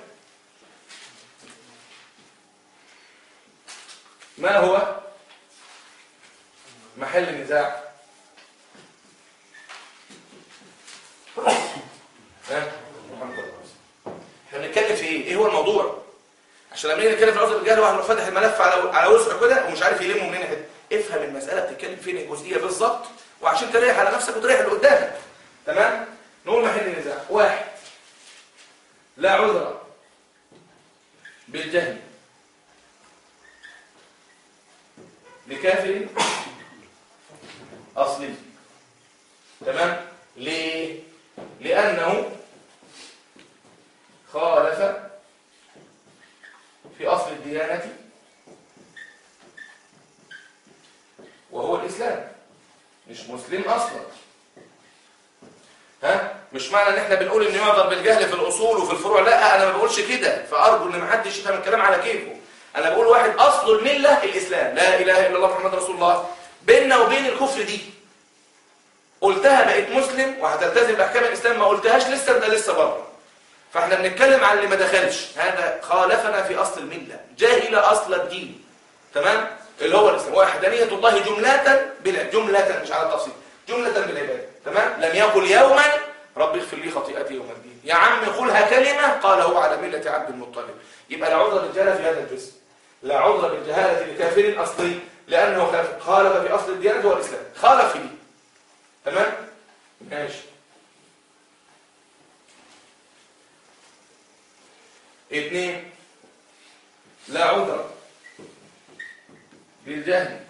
ما هو محل النزاع ها احنا بنتكلم في ايه ايه هو الموضوع عشان لما نيجي نتكلم في العذر بالجهل واحد فاتح الملف على على وسعه كده ومش عارف يلمه منين حته افهم المساله بتتكلم فين الجزئيه بالظبط وعشان تريح على نفسك وتريح اللي قدامك تمام نقول محل النزاع واحد لا عذر بالجهل لكافر أصلي تمام ليه لأنه خالف في أصل الديانة وهو الإسلام مش مسلم أصلا ها مش معنى ان احنا بنقول ان يعذر بالجهل في الاصول وفي الفروع لا انا ما بقولش كده فارجو ان ما حدش يفهم الكلام على كيفه انا بقول واحد اصل المله الاسلام لا اله الا الله محمد رسول الله بيننا وبين الكفر دي قلتها بقيت مسلم وهتلتزم باحكام الاسلام ما قلتهاش لسه ده لسه بره فاحنا بنتكلم عن اللي ما دخلش هذا خالفنا في اصل المله جاهل اصل الدين تمام اللي هو الاسلام وحدانيه الله جمله بلا جمله مش على التفصيل جمله بالعباده تمام لم يقل يوما رب اغفر لي خطيئتي يوم الدين يا عم قلها كلمه قال هو على مله عبد المطلب يبقى لا عذر بالجهاله في هذا الجزء لا عذر بالجهاله لكافر اصلي لانه خالف في اصل الديانه هو الاسلام خالف في دي تمام ماشي اثنين لا عذر بالجهل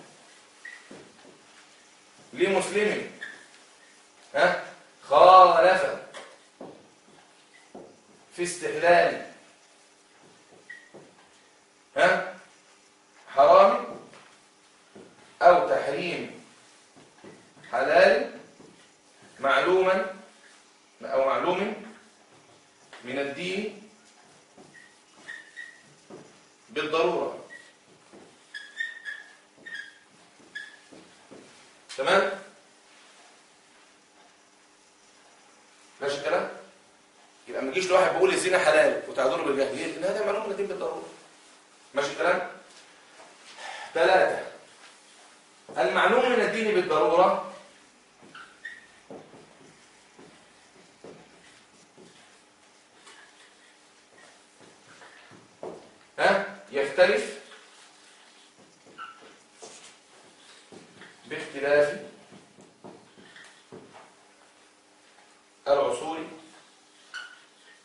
لمسلم ها خالف في استحلال ها حرام او تحريم حلال معلوما او معلوم من الدين بالضروره تمام ماشي الكلام يبقى ما تجيش لواحد بيقول الزنا حلال وتعذره بالجهل ليه لان هذا معلوم من الدين بالضروره ماشي الكلام ثلاثه المعلوم من الدين بالضروره ها يختلف باختلاف العصور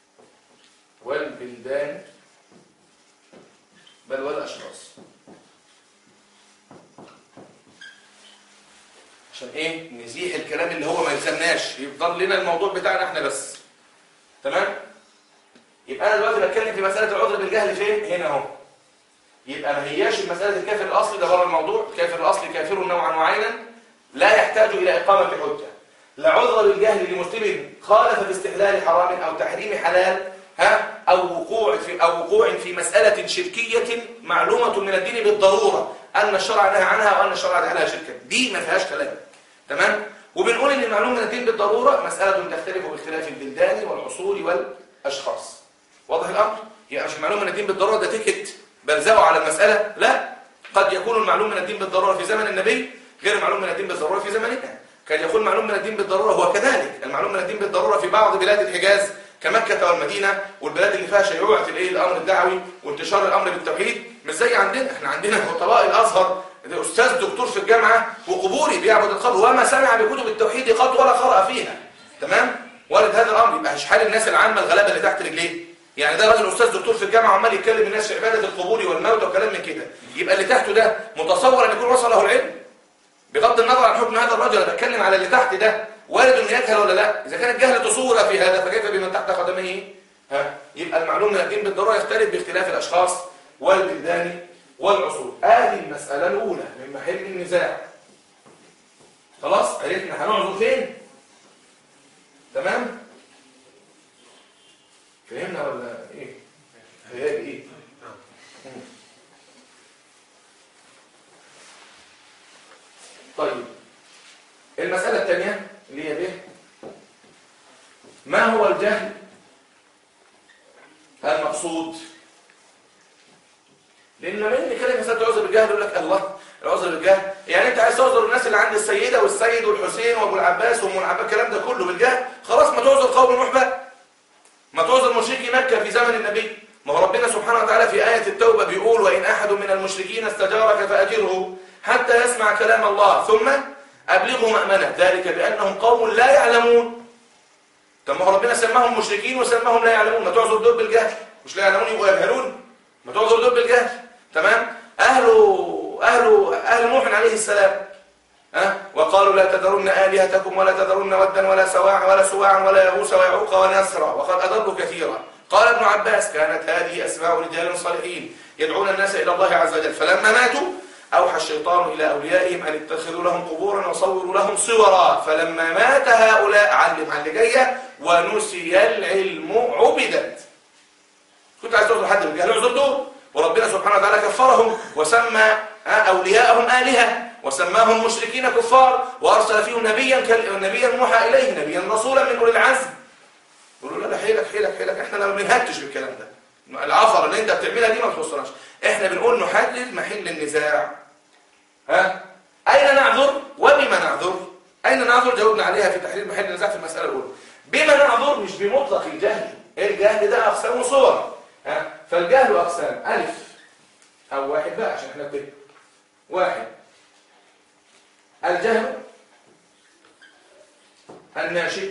نتكلمناش يفضل لنا الموضوع بتاعنا احنا بس تمام يبقى انا دلوقتي بتكلم في مساله العذر بالجهل فين هنا اهو يبقى ما هياش مساله الكافر الاصلي ده بره الموضوع الكافر الاصلي كافر نوعا وعينا لا يحتاج الى اقامه حجه لا عذر بالجهل لمسلم خالف باستحلال حرام او تحريم حلال ها او وقوع في او وقوع في مساله شركيه معلومه من الدين بالضروره ان الشرع نهى عنها وان الشرع جعلها شركا دي ما فيهاش كلام تمام وبنقول ان المعلوم من الدين بالضروره مساله تختلف باختلاف البلدان والعصور والاشخاص واضح الامر يعني مش المعلوم من الدين بالضروره ده تيكت بلزقه على المساله لا قد يكون المعلوم من الدين بالضروره في زمن النبي غير المعلوم من الدين بالضروره في زمننا قد يكون المعلوم من الدين بالضروره هو كذلك المعلوم من الدين بالضروره في بعض بلاد الحجاز كمكة والمدينة والبلاد اللي فيها شيوعة الايه الامر الدعوي وانتشار الامر بالتوحيد مش زي عندنا احنا عندنا خطباء الازهر ده استاذ دكتور في الجامعة وقبوري بيعبد القبر وما سمع بكتب التوحيد قط ولا قرأ فيها تمام وارد هذا الامر يبقى مش حال الناس العامة الغلابة اللي تحت رجليه يعني ده راجل استاذ دكتور في الجامعة عمال يتكلم الناس في عبادة القبور والموت وكلام من كده يبقى اللي تحته ده متصور ان يكون وصل له العلم بغض النظر عن حكم هذا الرجل انا بتكلم على اللي تحت ده وارد انه يجهل ولا لا اذا كان الجهل تصور في هذا فكيف بمن تحت قدمه ها يبقى المعلوم من الدين بالضروره يختلف باختلاف الاشخاص والبلدان والعصور هذه المساله الاولى من محل النزاع خلاص عرفنا هنعذر فين تمام فهمنا ولا ايه هي ايه طيب المسألة الثانية اللي هي به ما هو الجهل المقصود لأن لما نتكلم مسألة العذر بالجهل يقول لك الله العذر بالجهل يعني أنت عايز تعذر الناس اللي عند السيدة والسيد والحسين وأبو العباس وأم العباس الكلام ده كله بالجهل خلاص ما تعذر قوم نوح بقى ما تعذر مشركي مكة في زمن النبي ما هو ربنا سبحانه وتعالى في آية التوبة بيقول وإن أحد من المشركين استجارك فأجره حتى يسمع كلام الله ثم أبلغه مأمنة ذلك بأنهم قوم لا يعلمون طب ما هو ربنا سماهم مشركين وسماهم لا يعلمون ما تعذر دول بالجهل مش لا يعلمون يبقوا يجهلون ما تعذر دول بالجهل تمام أهل أهل أهل نوح عليه السلام أه؟ وقالوا لا تذرن آلهتكم ولا تذرن ودا ولا سواعا ولا سواعا ولا يغوس ويعوق ونسرا وقد أضلوا كثيرا قال ابن عباس كانت هذه أسماء رجال صالحين يدعون الناس إلى الله عز وجل فلما ماتوا أوحى الشيطان إلى أوليائهم أن اتخذوا لهم قبورا وصوروا لهم صورا فلما مات هؤلاء علم عن اللي جاية ونسي العلم عبدت كنت عايز تقول حد بالجهل اعذر دول وربنا سبحانه وتعالى كفرهم وسمى أولياءهم آلهة وسماهم مشركين كفار وأرسل فيهم نبيا نبيا موحى إليه نبيا رسولا من أولي العزم يقولوا لا لا حيلك حيلك حيلك احنا ما بنهتش بالكلام ده العفر اللي انت بتعملها دي ما تخصناش احنا بنقول نحلل محل النزاع ها أين نعذر وبما نعذر أين نعذر جاوبنا عليها في تحليل محل النزاع في المسألة الأولى بما نعذر مش بمطلق الجهل الجهل ده أقسام وصور ها فالجهل أقسام ألف أو واحد بقى عشان احنا بنبدأ واحد الجهل الناشئ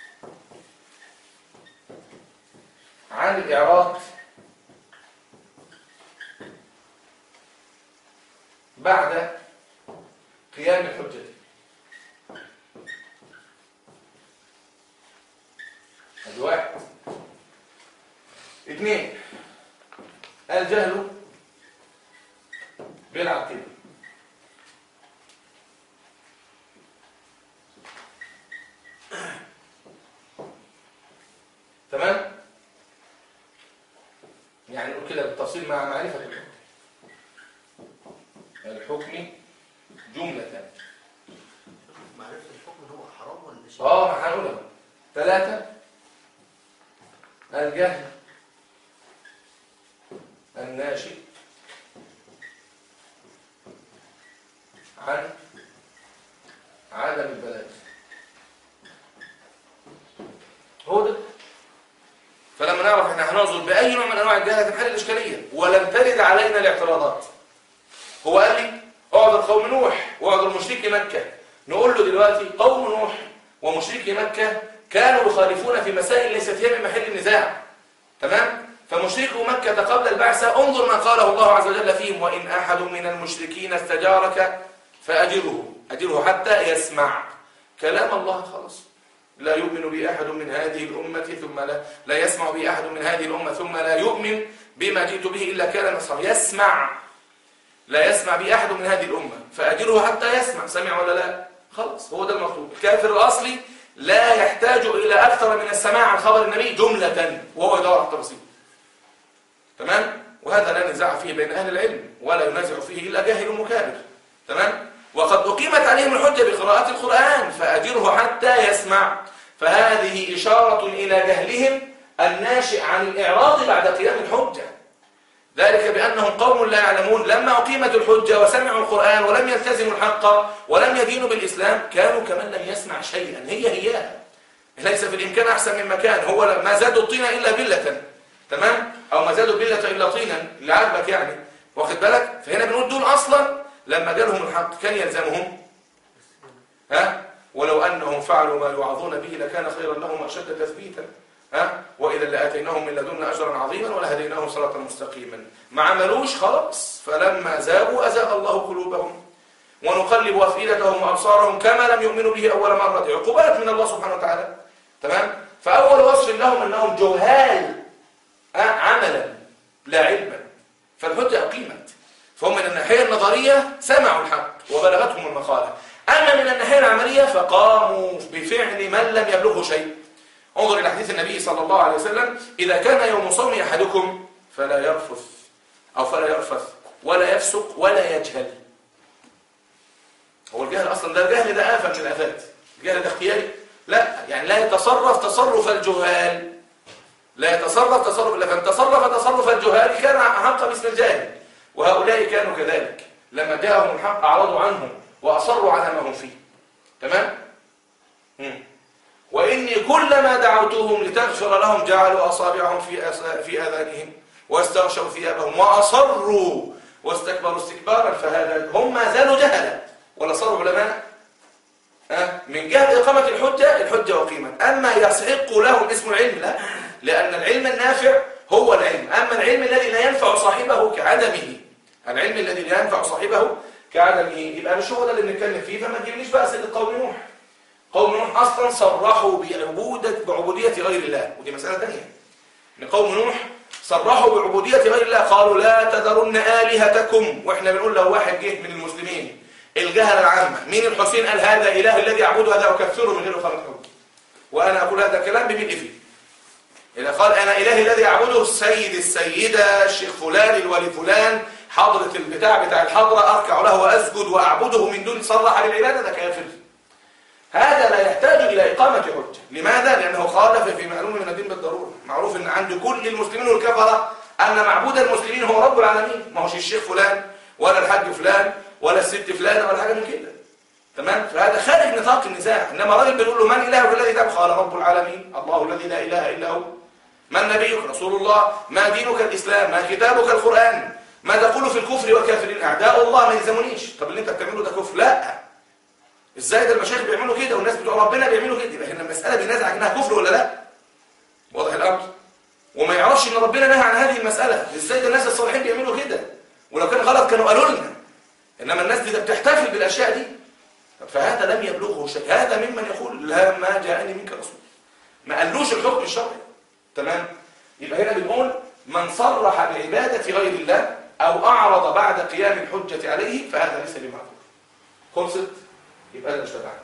عن الإعراض بعد قيام الحجة هذا واحد اثنين الجهل بالعقيدة تمام يعني نقول كده بالتفصيل مع معرفة الحكم الحكم جملة معرفة الحكم هو حرام ولا شيء؟ اه ما هنقولها ثلاثة الجهل الناشئ عن عدم البلاغ هو ده فلما نعرف احنا هنعذر باي نوع من انواع الجهل هتنحل الاشكاليه ولن ترد علينا الاعتراضات هو قال لي اعذر قوم نوح واعذر مشركي مكه نقول له دلوقتي قوم نوح ومشركي مكه كانوا يخالفون في مسائل ليست هي من محل النزاع تمام فمشركو مكة قبل البعثة انظر ما قاله الله عز وجل فيهم وإن أحد من المشركين استجارك فأجره أجره حتى يسمع كلام الله خلاص لا يؤمن بي أحد من هذه الأمة ثم لا لا يسمع بي أحد من هذه الأمة ثم لا يؤمن بما جئت به إلا كان نصرا يسمع لا يسمع بي أحد من هذه الأمة فأجره حتى يسمع سمع ولا لا خلاص هو ده المطلوب الكافر الأصلي لا يحتاج إلى أكثر من السماع عن خبر النبي جملة وهو يدور على التفاصيل تمام وهذا لا نزاع فيه بين أهل العلم ولا ينازع فيه إلا جاهل مكابر تمام وقد أقيمت عليهم الحجة بقراءة القرآن فأجره حتى يسمع فهذه إشارة إلى جهلهم الناشئ عن الإعراض بعد قيام الحجة ذلك بأنهم قوم لا يعلمون لما أقيمت الحجة وسمعوا القرآن ولم يلتزموا الحق ولم يدينوا بالإسلام كانوا كمن لم يسمع شيئا هي هي ليس في الإمكان أحسن من مكان هو ما زادوا الطين إلا بلة تمام أو ما زادوا البلة إلا طينا اللي عاجبك يعني واخد بالك فهنا بنقول دول أصلا لما جالهم الحق كان يلزمهم ها ولو أنهم فعلوا ما يوعظون به لكان خيرا لهم أشد تثبيتا ها وإذا لآتيناهم من لدنا أجرا عظيما ولهديناهم صراطا مستقيما ما عملوش خلاص فلما زاغوا أزاغ الله قلوبهم ونقلب أفئدتهم وأبصارهم كما لم يؤمنوا به أول مرة دي عقوبات من الله سبحانه وتعالى تمام فأول وصف لهم أنهم جهال ها؟ عملا لا علما فالحجة أقيمت فهم من الناحية النظرية سمعوا الحق وبلغتهم المقالة أما من الناحية العملية فقاموا بفعل من لم يبلغه شيء انظر إلى حديث النبي صلى الله عليه وسلم إذا كان يوم صوم أحدكم فلا يرفث أو فلا يرفث ولا يفسق ولا يجهل هو الجهل أصلا ده الجهل ده آفة من الآفات الجهل ده اختياري لا يعني لا يتصرف تصرف الجهال لا يتصرف تصرف إلا فان تصرف تصرف الجهال كان حق باسم الجاهل وهؤلاء كانوا كذلك لما جاءهم الحق أعرضوا عنه وأصروا على ما هم فيه تمام؟ مم. وإني كلما دعوتهم لتغفر لهم جعلوا أصابعهم في أس- في آذانهم واستغشوا ثيابهم وأصروا واستكبروا استكبارا فهذا هم ما زالوا جهلا ولا صاروا علماء أه؟ من جهة إقامة الحجة الحجة وقيمة أما يستحق لهم اسم العلم لا لأن العلم النافع هو العلم أما العلم الذي لا ينفع صاحبه كعدمه العلم الذي لا ينفع صاحبه كعدمه يبقى مش هو ده اللي بنتكلم فيه فما تجيبليش بقى سيد قوم نوح قوم نوح أصلا صرحوا بعبودة بعبودية غير الله ودي مسألة ثانية إن قوم نوح صرحوا بعبودية غير الله قالوا لا تذرن آلهتكم وإحنا بنقول لو واحد جه من المسلمين الجهل العامة مين الحسين قال هذا إله الذي أعبده هذا أكفره من غير إقامة حجة وأنا أقول هذا الكلام بملء فيه إذا قال أنا إله الذي أعبده السيد السيدة الشيخ فلان الولي فلان حضرة البتاع بتاع الحضرة أركع له وأسجد وأعبده من دون صرح بالعبادة ده كافر هذا لا يحتاج إلى إقامة حجة لماذا؟ لأنه خالف في معلوم من الدين بالضرورة معروف أن عند كل المسلمين والكفرة أن معبود المسلمين هو رب العالمين ما هوش الشيخ فلان ولا الحاج فلان ولا الست فلان ولا حاجة من كده تمام فهذا خارج نطاق النزاع انما راجل بيقول له من اله الذي تعبد قال رب العالمين الله الذي لا اله الا هو من نبيك رسول الله ما دينك الاسلام ما كتابك القران ما تقول في الكفر والكافرين اعداء الله ما يلزمونيش طب اللي انت بتعمله ده كفر لا ازاي ده المشايخ بيعملوا كده والناس بتوع ربنا بيعملوا كده يبقى هنا المساله بينازع انها كفر ولا لا واضح الامر وما يعرفش ان ربنا نهى عن هذه المساله ازاي ده الناس الصالحين بيعملوا كده ولو كان غلط كانوا قالوا لنا انما الناس دي ده بتحتفل بالاشياء دي فهذا لم يبلغه شيء هذا ممن يقول لا ما جاءني منك رسول ما قالوش الحكم الشرعي تمام يبقى هنا بنقول من صرح بعبادة غير الله أو أعرض بعد قيام الحجة عليه فهذا ليس بمعذور خلصت يبقى ده مش تبعنا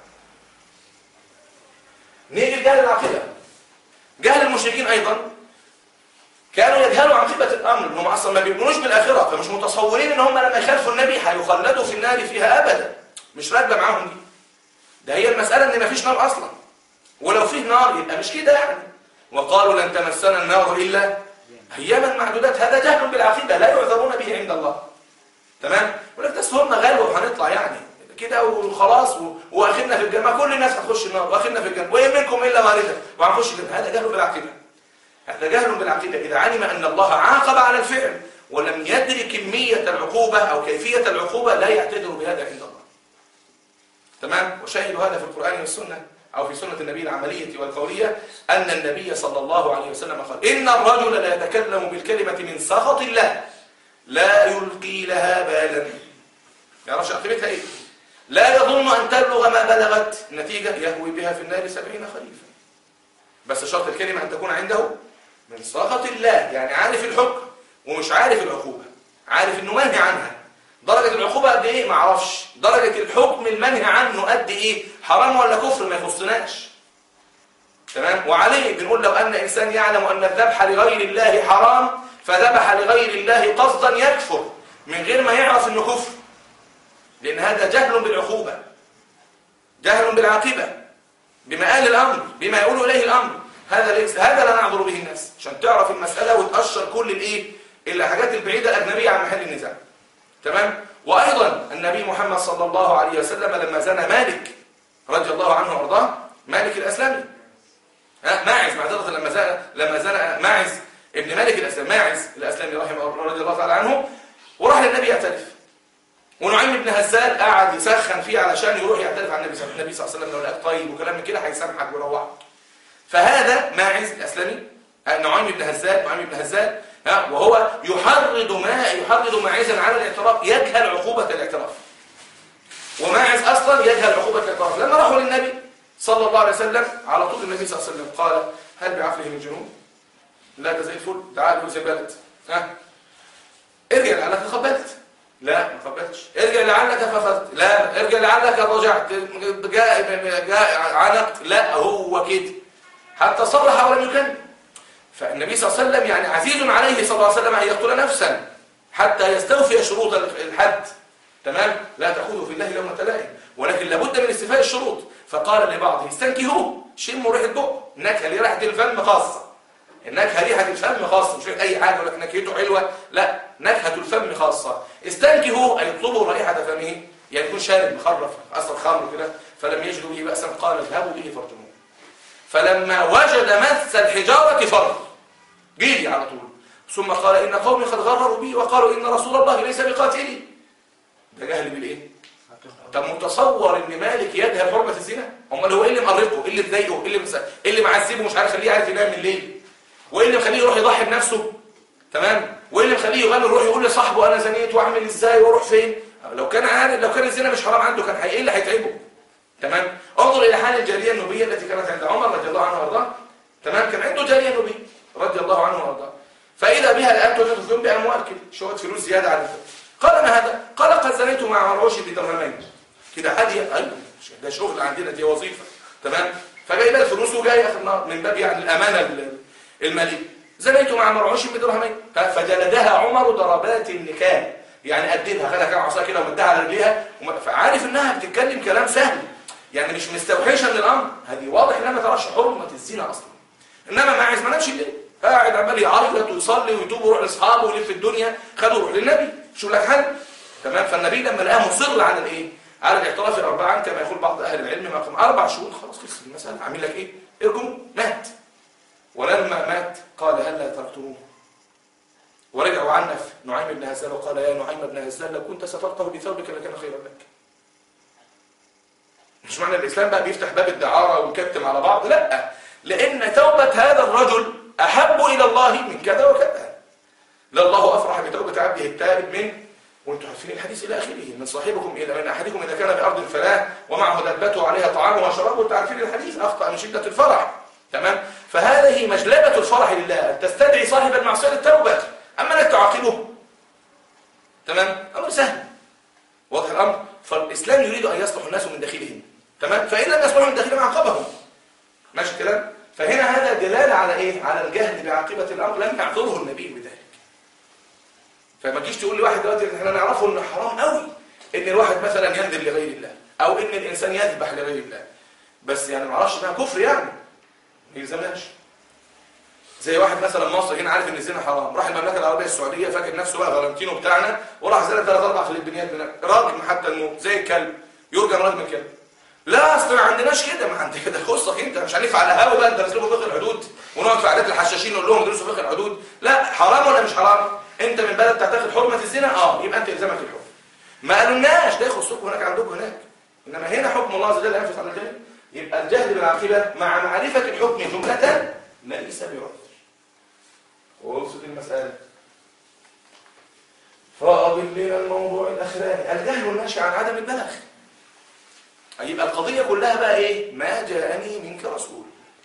نيجي لجهل العقيدة جهل المشركين أيضا كانوا يجهلوا عقيدة الأمر إنهم أصلا ما بيؤمنوش بالآخرة فمش متصورين إن هم لما يخالفوا النبي هيخلدوا في النار فيها أبدا مش راكبه معاهم دي ده هي المسألة ان مفيش نار اصلا ولو فيه نار يبقى مش كده يعني وقالوا لن تمسنا النار الا اياما معدودات هذا جهل بالعقيدة لا يعذرون به عند الله تمام ولك تسهلنا غلوة وهنطلع يعني كده وخلاص و- واخرنا في الجنة كل الناس هتخش النار واخرنا في الجنة وإن منكم إلا واردها وهنخش الجنة هذا جهل بالعقيدة هذا جهل بالعقيدة إذا علم أن الله عاقب على الفعل ولم يدري كمية العقوبة أو كيفية العقوبة لا يعتذر بهذا عند الله تمام وشاهدوا هذا في القرآن والسنة أو في سنة النبي العملية والقولية أن النبي صلى الله عليه وسلم قال إن الرجل لا يتكلم بالكلمة من سخط الله لا يلقي لها بالا يعرفش عقيبتها إيه لا يظن أن تبلغ ما بلغت النتيجة يهوي بها في النار سبعين خريفا بس شرط الكلمة أن تكون عنده من سخط الله يعني عارف الحكم ومش عارف العقوبة عارف انه منهي عنها درجة العقوبة قد ايه معرفش درجة الحكم المنهي عنه قد ايه حرام ولا كفر ما يخصناش تمام وعليه بنقول لو ان انسان يعلم ان الذبح لغير الله حرام فذبح لغير الله قصدا يكفر من غير ما يعرف انه كفر لان هذا جهل بالعقوبة جهل بالعاقبة بمآل الامر بما يقول اليه الامر هذا ليس هذا لا نعذر به الناس عشان تعرف المسألة وتقشر كل الايه الحاجات البعيدة الأجنبية عن محل النزاع تمام وأيضا النبي محمد صلى الله عليه وسلم لما زنى مالك رضي الله عنه وارضاه مالك الأسلمي ها ماعز معذرة لما زنى لما زنى ماعز ابن مالك الأسلمي ماعز الأسلمي رحمه الله رضي الله تعالى عنه وراح للنبي يعترف ونعيم بن هزال قعد يسخن فيه علشان يروح يعترف عن النبي صلى الله عليه وسلم لو لقاك طيب وكلام من كده هيسامحك ويروحك فهذا ماعز الأسلمي نعيم بن هزال نعيم بن هزال ها وهو يحرض ما يحرض ماعزا على الاعتراف يجهل عقوبة الاعتراف وماعز أصلا يجهل عقوبة الاعتراف لما راحوا للنبي صلى الله عليه وسلم على طول النبي صلى الله عليه وسلم قال هل بعفله من جنون لا ده زي الفل تعالوا زبالت ها ارجع لعلك قبلت لا ما قبلتش ارجع لعلك فخذت لا ارجع لعلك رجعت جاء جاء عنقت لا هو كده حتى صرح ولم يكلم فالنبي صلى الله عليه وسلم يعني عزيز عليه صلى الله عليه وسلم أن يقتل نفسا حتى يستوفي شروط الحد تمام لا تأخذه في الله لومة لائم ولكن لابد من استيفاء الشروط فقال لبعضهم استنكهوه شموا ريحة بق نكهة لريحة الفم خاصة النكهة ريحة الفم خاصة مش أي حاجة ولكن نكهته حلوة لا نكهة الفم خاصة استنكهوا أي اطلبوا رائحة فمه يعني يكون شارب مخرف أثر خمر كده فلم يجدوا به بأسا قال اذهبوا به فارجموه فلما وجد مس الحجارة فر جيلي على طول ثم قال إن قومي قد غرروا بي وقالوا إن رسول الله ليس بقاتلي ده جهل بالإيه؟ طب متصور ان مالك يجهل حرمه الزنا امال هو ايه اللي مقرقه ايه اللي مضايقه ايه اللي مس... ايه اللي معذبه مش عارف يخليه عارف ينام الليل وايه اللي مخليه يروح يضحي بنفسه تمام وايه اللي مخليه يغامر يروح يقول لصاحبه انا زنيت واعمل ازاي واروح فين لو كان عارف لو كان الزنا مش حرام عنده كان ايه اللي هيتعبه تمام انظر الى حال الجاريه النوبيه التي كانت عند عمر رضي الله عنه وارضاه تمام كان عنده جاريه نوبيه رضي الله عنه وارضاه فاذا بها الان توجد في يوم باموال كده شويه فلوس زياده عن الفلوس قال ما هذا قال قد زنيت مع مروشي بدرهمين كده هاديه ايوه ده شغل عندنا دي وظيفه تمام فجايبه الفلوس وجاي اخر النهار من باب يعني الامانه الماليه زنيت مع مرعوش بدرهمين فجلدها عمر ضربات النكال يعني قدمها خدها كام عصا كده ومدها على رجليها فعارف انها بتتكلم كلام سهل يعني مش مستوحشه من الامر هذه واضح انها ما تراش حرمه الزنا اصلا انما ماعز ما نامش الليل قاعد عمال يعيط ويصلي ويتوب ويروح لاصحابه ويلف في الدنيا خده يروح للنبي شوف لك حل تمام فالنبي لما لقاه مصر على الايه على الاعتراف اربعا كما يقول بعض اهل العلم ما قام اربع شهور خلاص خلصت المساله عامل لك ايه ارجم مات ولما مات قال هلا تركتموه ورجع وعنف نعيم بن هزال وقال يا نعيم بن هزال لو كنت سترته بثوبك لكان خيرا لك مش معنى الاسلام بقى بيفتح باب الدعاره والكتم على بعض لا لان توبه هذا الرجل احب الى الله من كذا وكذا لله افرح بتوبه عبده التائب من وانتم عارفين الحديث الى اخره من صاحبكم الى من احدكم اذا كان بارض الفلاح ومعه دبته عليها طعامه وشرابه انتم عارفين الحديث اخطا من شده الفرح تمام فهذه مجلبه الفرح لله ان تستدعي صاحب المعصيه للتوبه اما انك تعاقبه تمام امر سهل واضح الامر فالاسلام يريد ان يصلح الناس من داخلهم تمام فان لم يصلحوا من داخلهم عاقبهم ماشي الكلام فهنا هذا دلاله على ايه على الجهل بعاقبه الامر لم يعذره النبي بذلك فما تجيش تقول لواحد دلوقتي احنا نعرفه انه حرام قوي ان الواحد مثلا ينذر لغير الله او ان الانسان يذبح لغير الله بس يعني ما اعرفش انها كفر يعني ما يلزمناش زي واحد مثلا مصري هنا عارف ان الزنا حرام راح المملكه العربيه السعوديه فاكر نفسه بقى فالنتينو بتاعنا وراح زنى ثلاث اربع فلبينيات هناك راجل حتى الموت زي الكلب يرجم رجم الكلب لا اصل ما عندناش كده ما عندك كده خصك انت مش هنفع على هوا بقى ندرس لكم فقه الحدود ونقعد في عادات الحشاشين نقول لهم ادرسوا فقه الحدود لا حرام ولا مش حرام انت من بلد تعتقد حرمه الزنا اه يبقى انت الزمك الحكم ما قالولناش ده يخصكم هناك عندكم هناك انما هنا حكم الله عز وجل ينفذ على الجهل يبقى الجهل بالعاقبه مع معرفه الحكم جمله ليس بعذر ووصلت المساله فاضل لنا الموضوع الاخراني الجهل الناشئ عن عدم البلاغ هيبقى القضية كلها بقى ايه ما جاءني منك رسول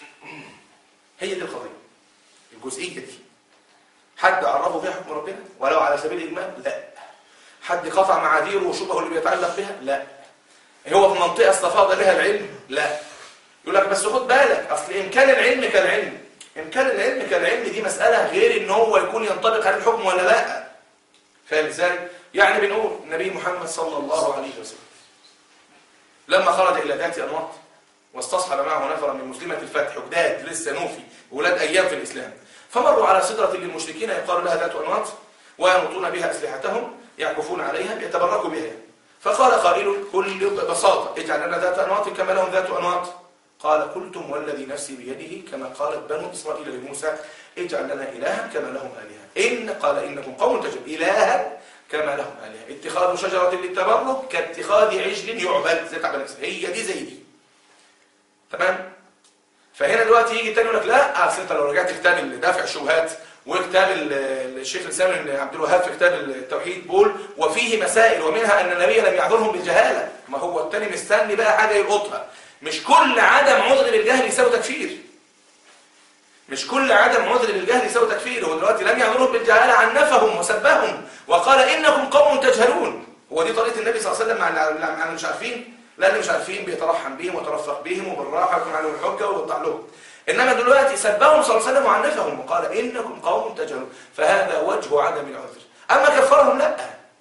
هي دي القضية الجزئية دي حد عرفه فيها حكم ربنا ولو على سبيل الإجمال لا حد قطع معاذيره وشبهه اللي بيتعلق بها لا هو في منطقة استفاض بها العلم لا يقول لك بس خد بالك اصل امكان العلم كالعلم امكان العلم كالعلم دي مسألة غير ان هو يكون ينطبق عليه الحكم ولا لا فاهم ازاي يعني بنقول النبي محمد صلى الله عليه وسلم لما خرج الى ذات انواط واستصحب معه نفرا من مسلمة الفتح وجداد لسه نوفي ولاد ايام في الاسلام فمروا على سدرة للمشركين يقال لها ذات انواط وينوطون بها اسلحتهم يعكفون عليها يتبركوا بها فقال قائل كل بساطة اجعل لنا ذات انواط كما لهم ذات انواط قال قلتم والذي نفسي بيده كما قالت بنو إسرائيل لموسى اجعل لنا إلها كما لهم آلهة إن قال إنكم قوم تجب إلها كما لهم آلهة اتخاذ شجرة للتبرك كاتخاذ عجل يعبد زي تعبان هي دي زي دي تمام فهنا دلوقتي يجي تاني يقول لك لا اصل انت لو رجعت كتاب دافع الشبهات وكتاب ال- الشيخ الاسلام بن عبد الوهاب في كتاب التوحيد بول وفيه مسائل ومنها ان النبي لم يعذرهم بالجهاله ما هو التاني مستني بقى حاجه يلقطها مش كل عدم عذر بالجهل يساوي تكفير مش كل عدم عذر بالجهل يساوي تكفير هو دلوقتي لم يعذرهم بالجهاله عنفهم وسبهم وقال انكم قوم تجهلون هو دي طريقه النبي صلى الله عليه وسلم مع اللي- مع اللي مش عارفين لا اللي مش عارفين بيترحم بيهم وترفق بهم وبالراحه ويكون عليهم الحجه ويوضح لهم انما دلوقتي سبهم صلى الله عليه وسلم وعنفهم وقال انكم قوم تجهلون فهذا وجه عدم العذر اما كفرهم لا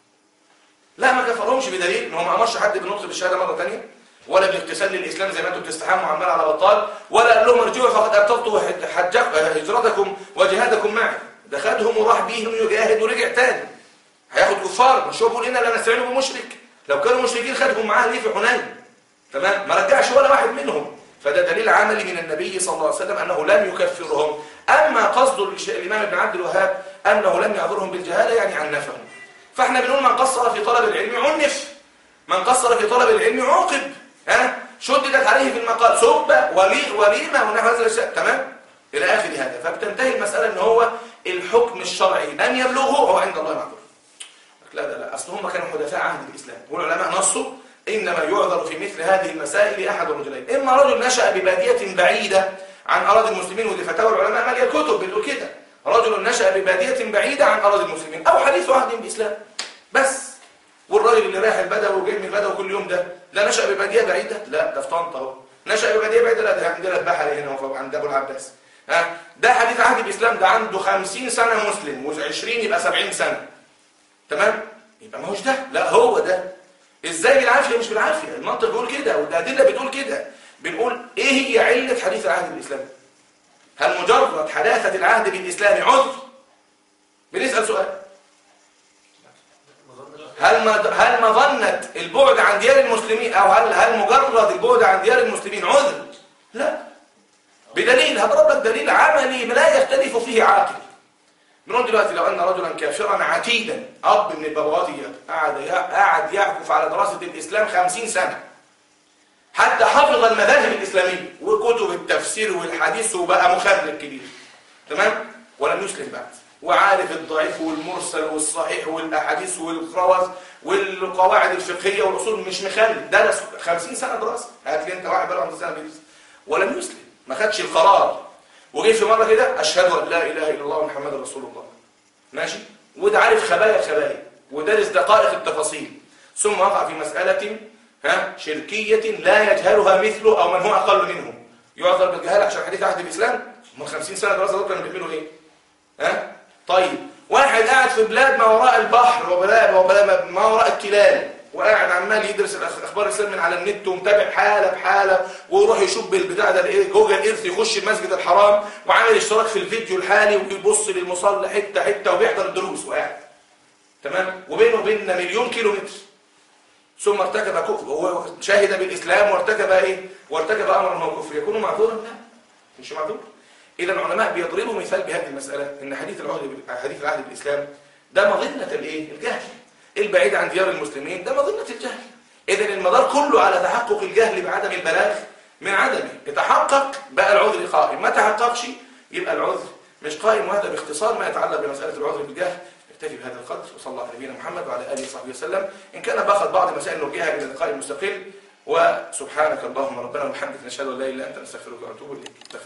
لا ما كفرهمش بدليل ان هو ما امرش حد بالنطق بالشهاده مره ثانيه ولا بالاغتسال للاسلام زي ما انتم بتستحموا عمال على بطال ولا قال لهم ارجعوا فقد ابطلت حجك هجرتكم وجهادكم معي ده خدهم وراح بيهم يجاهد ورجع تاني هياخد كفار مش هو بيقول انا لا نستعين بمشرك لو كانوا مشركين خدهم معاه ليه في حنين تمام ما رجعش ولا واحد منهم فده دليل عملي من النبي صلى الله عليه وسلم انه لم يكفرهم اما قصد الش- الامام ابن عبد الوهاب انه لم يعذرهم بالجهاله يعني عنفهم فاحنا بنقول من قصر في طلب العلم عنف من قصر في طلب العلم عوقب ها شددت عليه في المقال سب ولي وليمه ونحو هذا الاشياء تمام الى اخر هذا فبتنتهي المساله ان هو الحكم الشرعي لم يبلغه هو عند الله معذور لا لا لا اصل هم كانوا حدثاء عهد الاسلام والعلماء نصوا انما يعذر في مثل هذه المسائل احد الرجلين اما رجل نشا بباديه بعيده عن اراضي المسلمين ودي فتاوى العلماء ماليه الكتب بتقول كده رجل نشا بباديه بعيده عن اراضي المسلمين او حديث عهد بالاسلام بس والراجل اللي رايح البدو وجاي من البدو كل يوم ده لا نشا بباديه بعيده لا ده في طنطا اهو نشا بباديه بعيده لا ده عندنا البحري هنا وفوق عند ابو العباس ها ده حديث عهد بالاسلام ده عنده 50 سنه مسلم و20 يبقى 70 سنه تمام يبقى ما هوش ده لا هو ده ازاي بالعافيه مش بالعافيه المنطق بيقول كده والادله بتقول كده بنقول ايه هي عله حديث العهد بالاسلام هل مجرد حداثه العهد بالاسلام عذر بنسال سؤال هل ما هل مظنه البعد عن ديار المسلمين او هل هل مجرد البعد عن ديار المسلمين عذر لا بدليل هضرب لك دليل عملي لا يختلف فيه عاقل بنقول دلوقتي لو ان رجلا كافرا عتيدا اب من البابواتيات قعد يع- قعد يعكف على دراسه الاسلام خمسين سنه حتى حفظ المذاهب الاسلاميه وكتب التفسير والحديث وبقى مخرج كبير تمام ولم يسلم بعد وعارف الضعيف والمرسل والصحيح والاحاديث والخواص والقواعد الفقهيه والاصول مش مخلد درس 50 سنه دراسه هات لي انت واحد بقى 50 سنه بيدرس ولم يسلم ما خدش القرار وجه في مره كده اشهد ان لا اله الا الله محمد رسول الله ماشي وده عارف خبايا الخبايا ودارس دقائق التفاصيل ثم وقع في مساله ها شركيه لا يجهلها مثله او من هو اقل منه يعذر بالجهاله عشان حديث عهد الاسلام من 50 سنه دراسه دول كانوا بيعملوا ايه ها طيب واحد قاعد في بلاد ما وراء البحر وبلاد وبلاد ما وراء التلال وقاعد عمال يدرس الأخ- اخبار الاسلام من على النت ومتابع حاله بحاله ويروح يشوف بالبتاع ده الايه جوجل ايرث يخش المسجد الحرام وعامل اشتراك في الفيديو الحالي ويبص للمصلى حته حته وبيحضر الدروس وقاعد تمام وبينه وبيننا مليون كيلو متر ثم ارتكب كفر هو شاهد بالاسلام وارتكب ايه وارتكب امرا هو كفر يكون معذورا لا مش معذور اذا العلماء بيضربوا مثال بهذه المساله ان حديث العهد حديث العهد بالاسلام ده مظنه الايه الجهل البعيد عن ديار المسلمين ده مظنه الجهل اذا المدار كله على تحقق الجهل بعدم البلاغ من عدمه يتحقق بقى العذر قائم ما تحققش يبقى العذر مش قائم وهذا باختصار ما يتعلق بمساله العذر بالجهل نكتفي بهذا القدر وصلى الله على نبينا محمد وعلى اله وصحبه وسلم ان كان باخذ بعض مسائل نرجعها الى اللقاء المستقل وسبحانك اللهم ربنا وبحمدك نشهد ان لا اله الا انت نستغفرك ونتوب اليك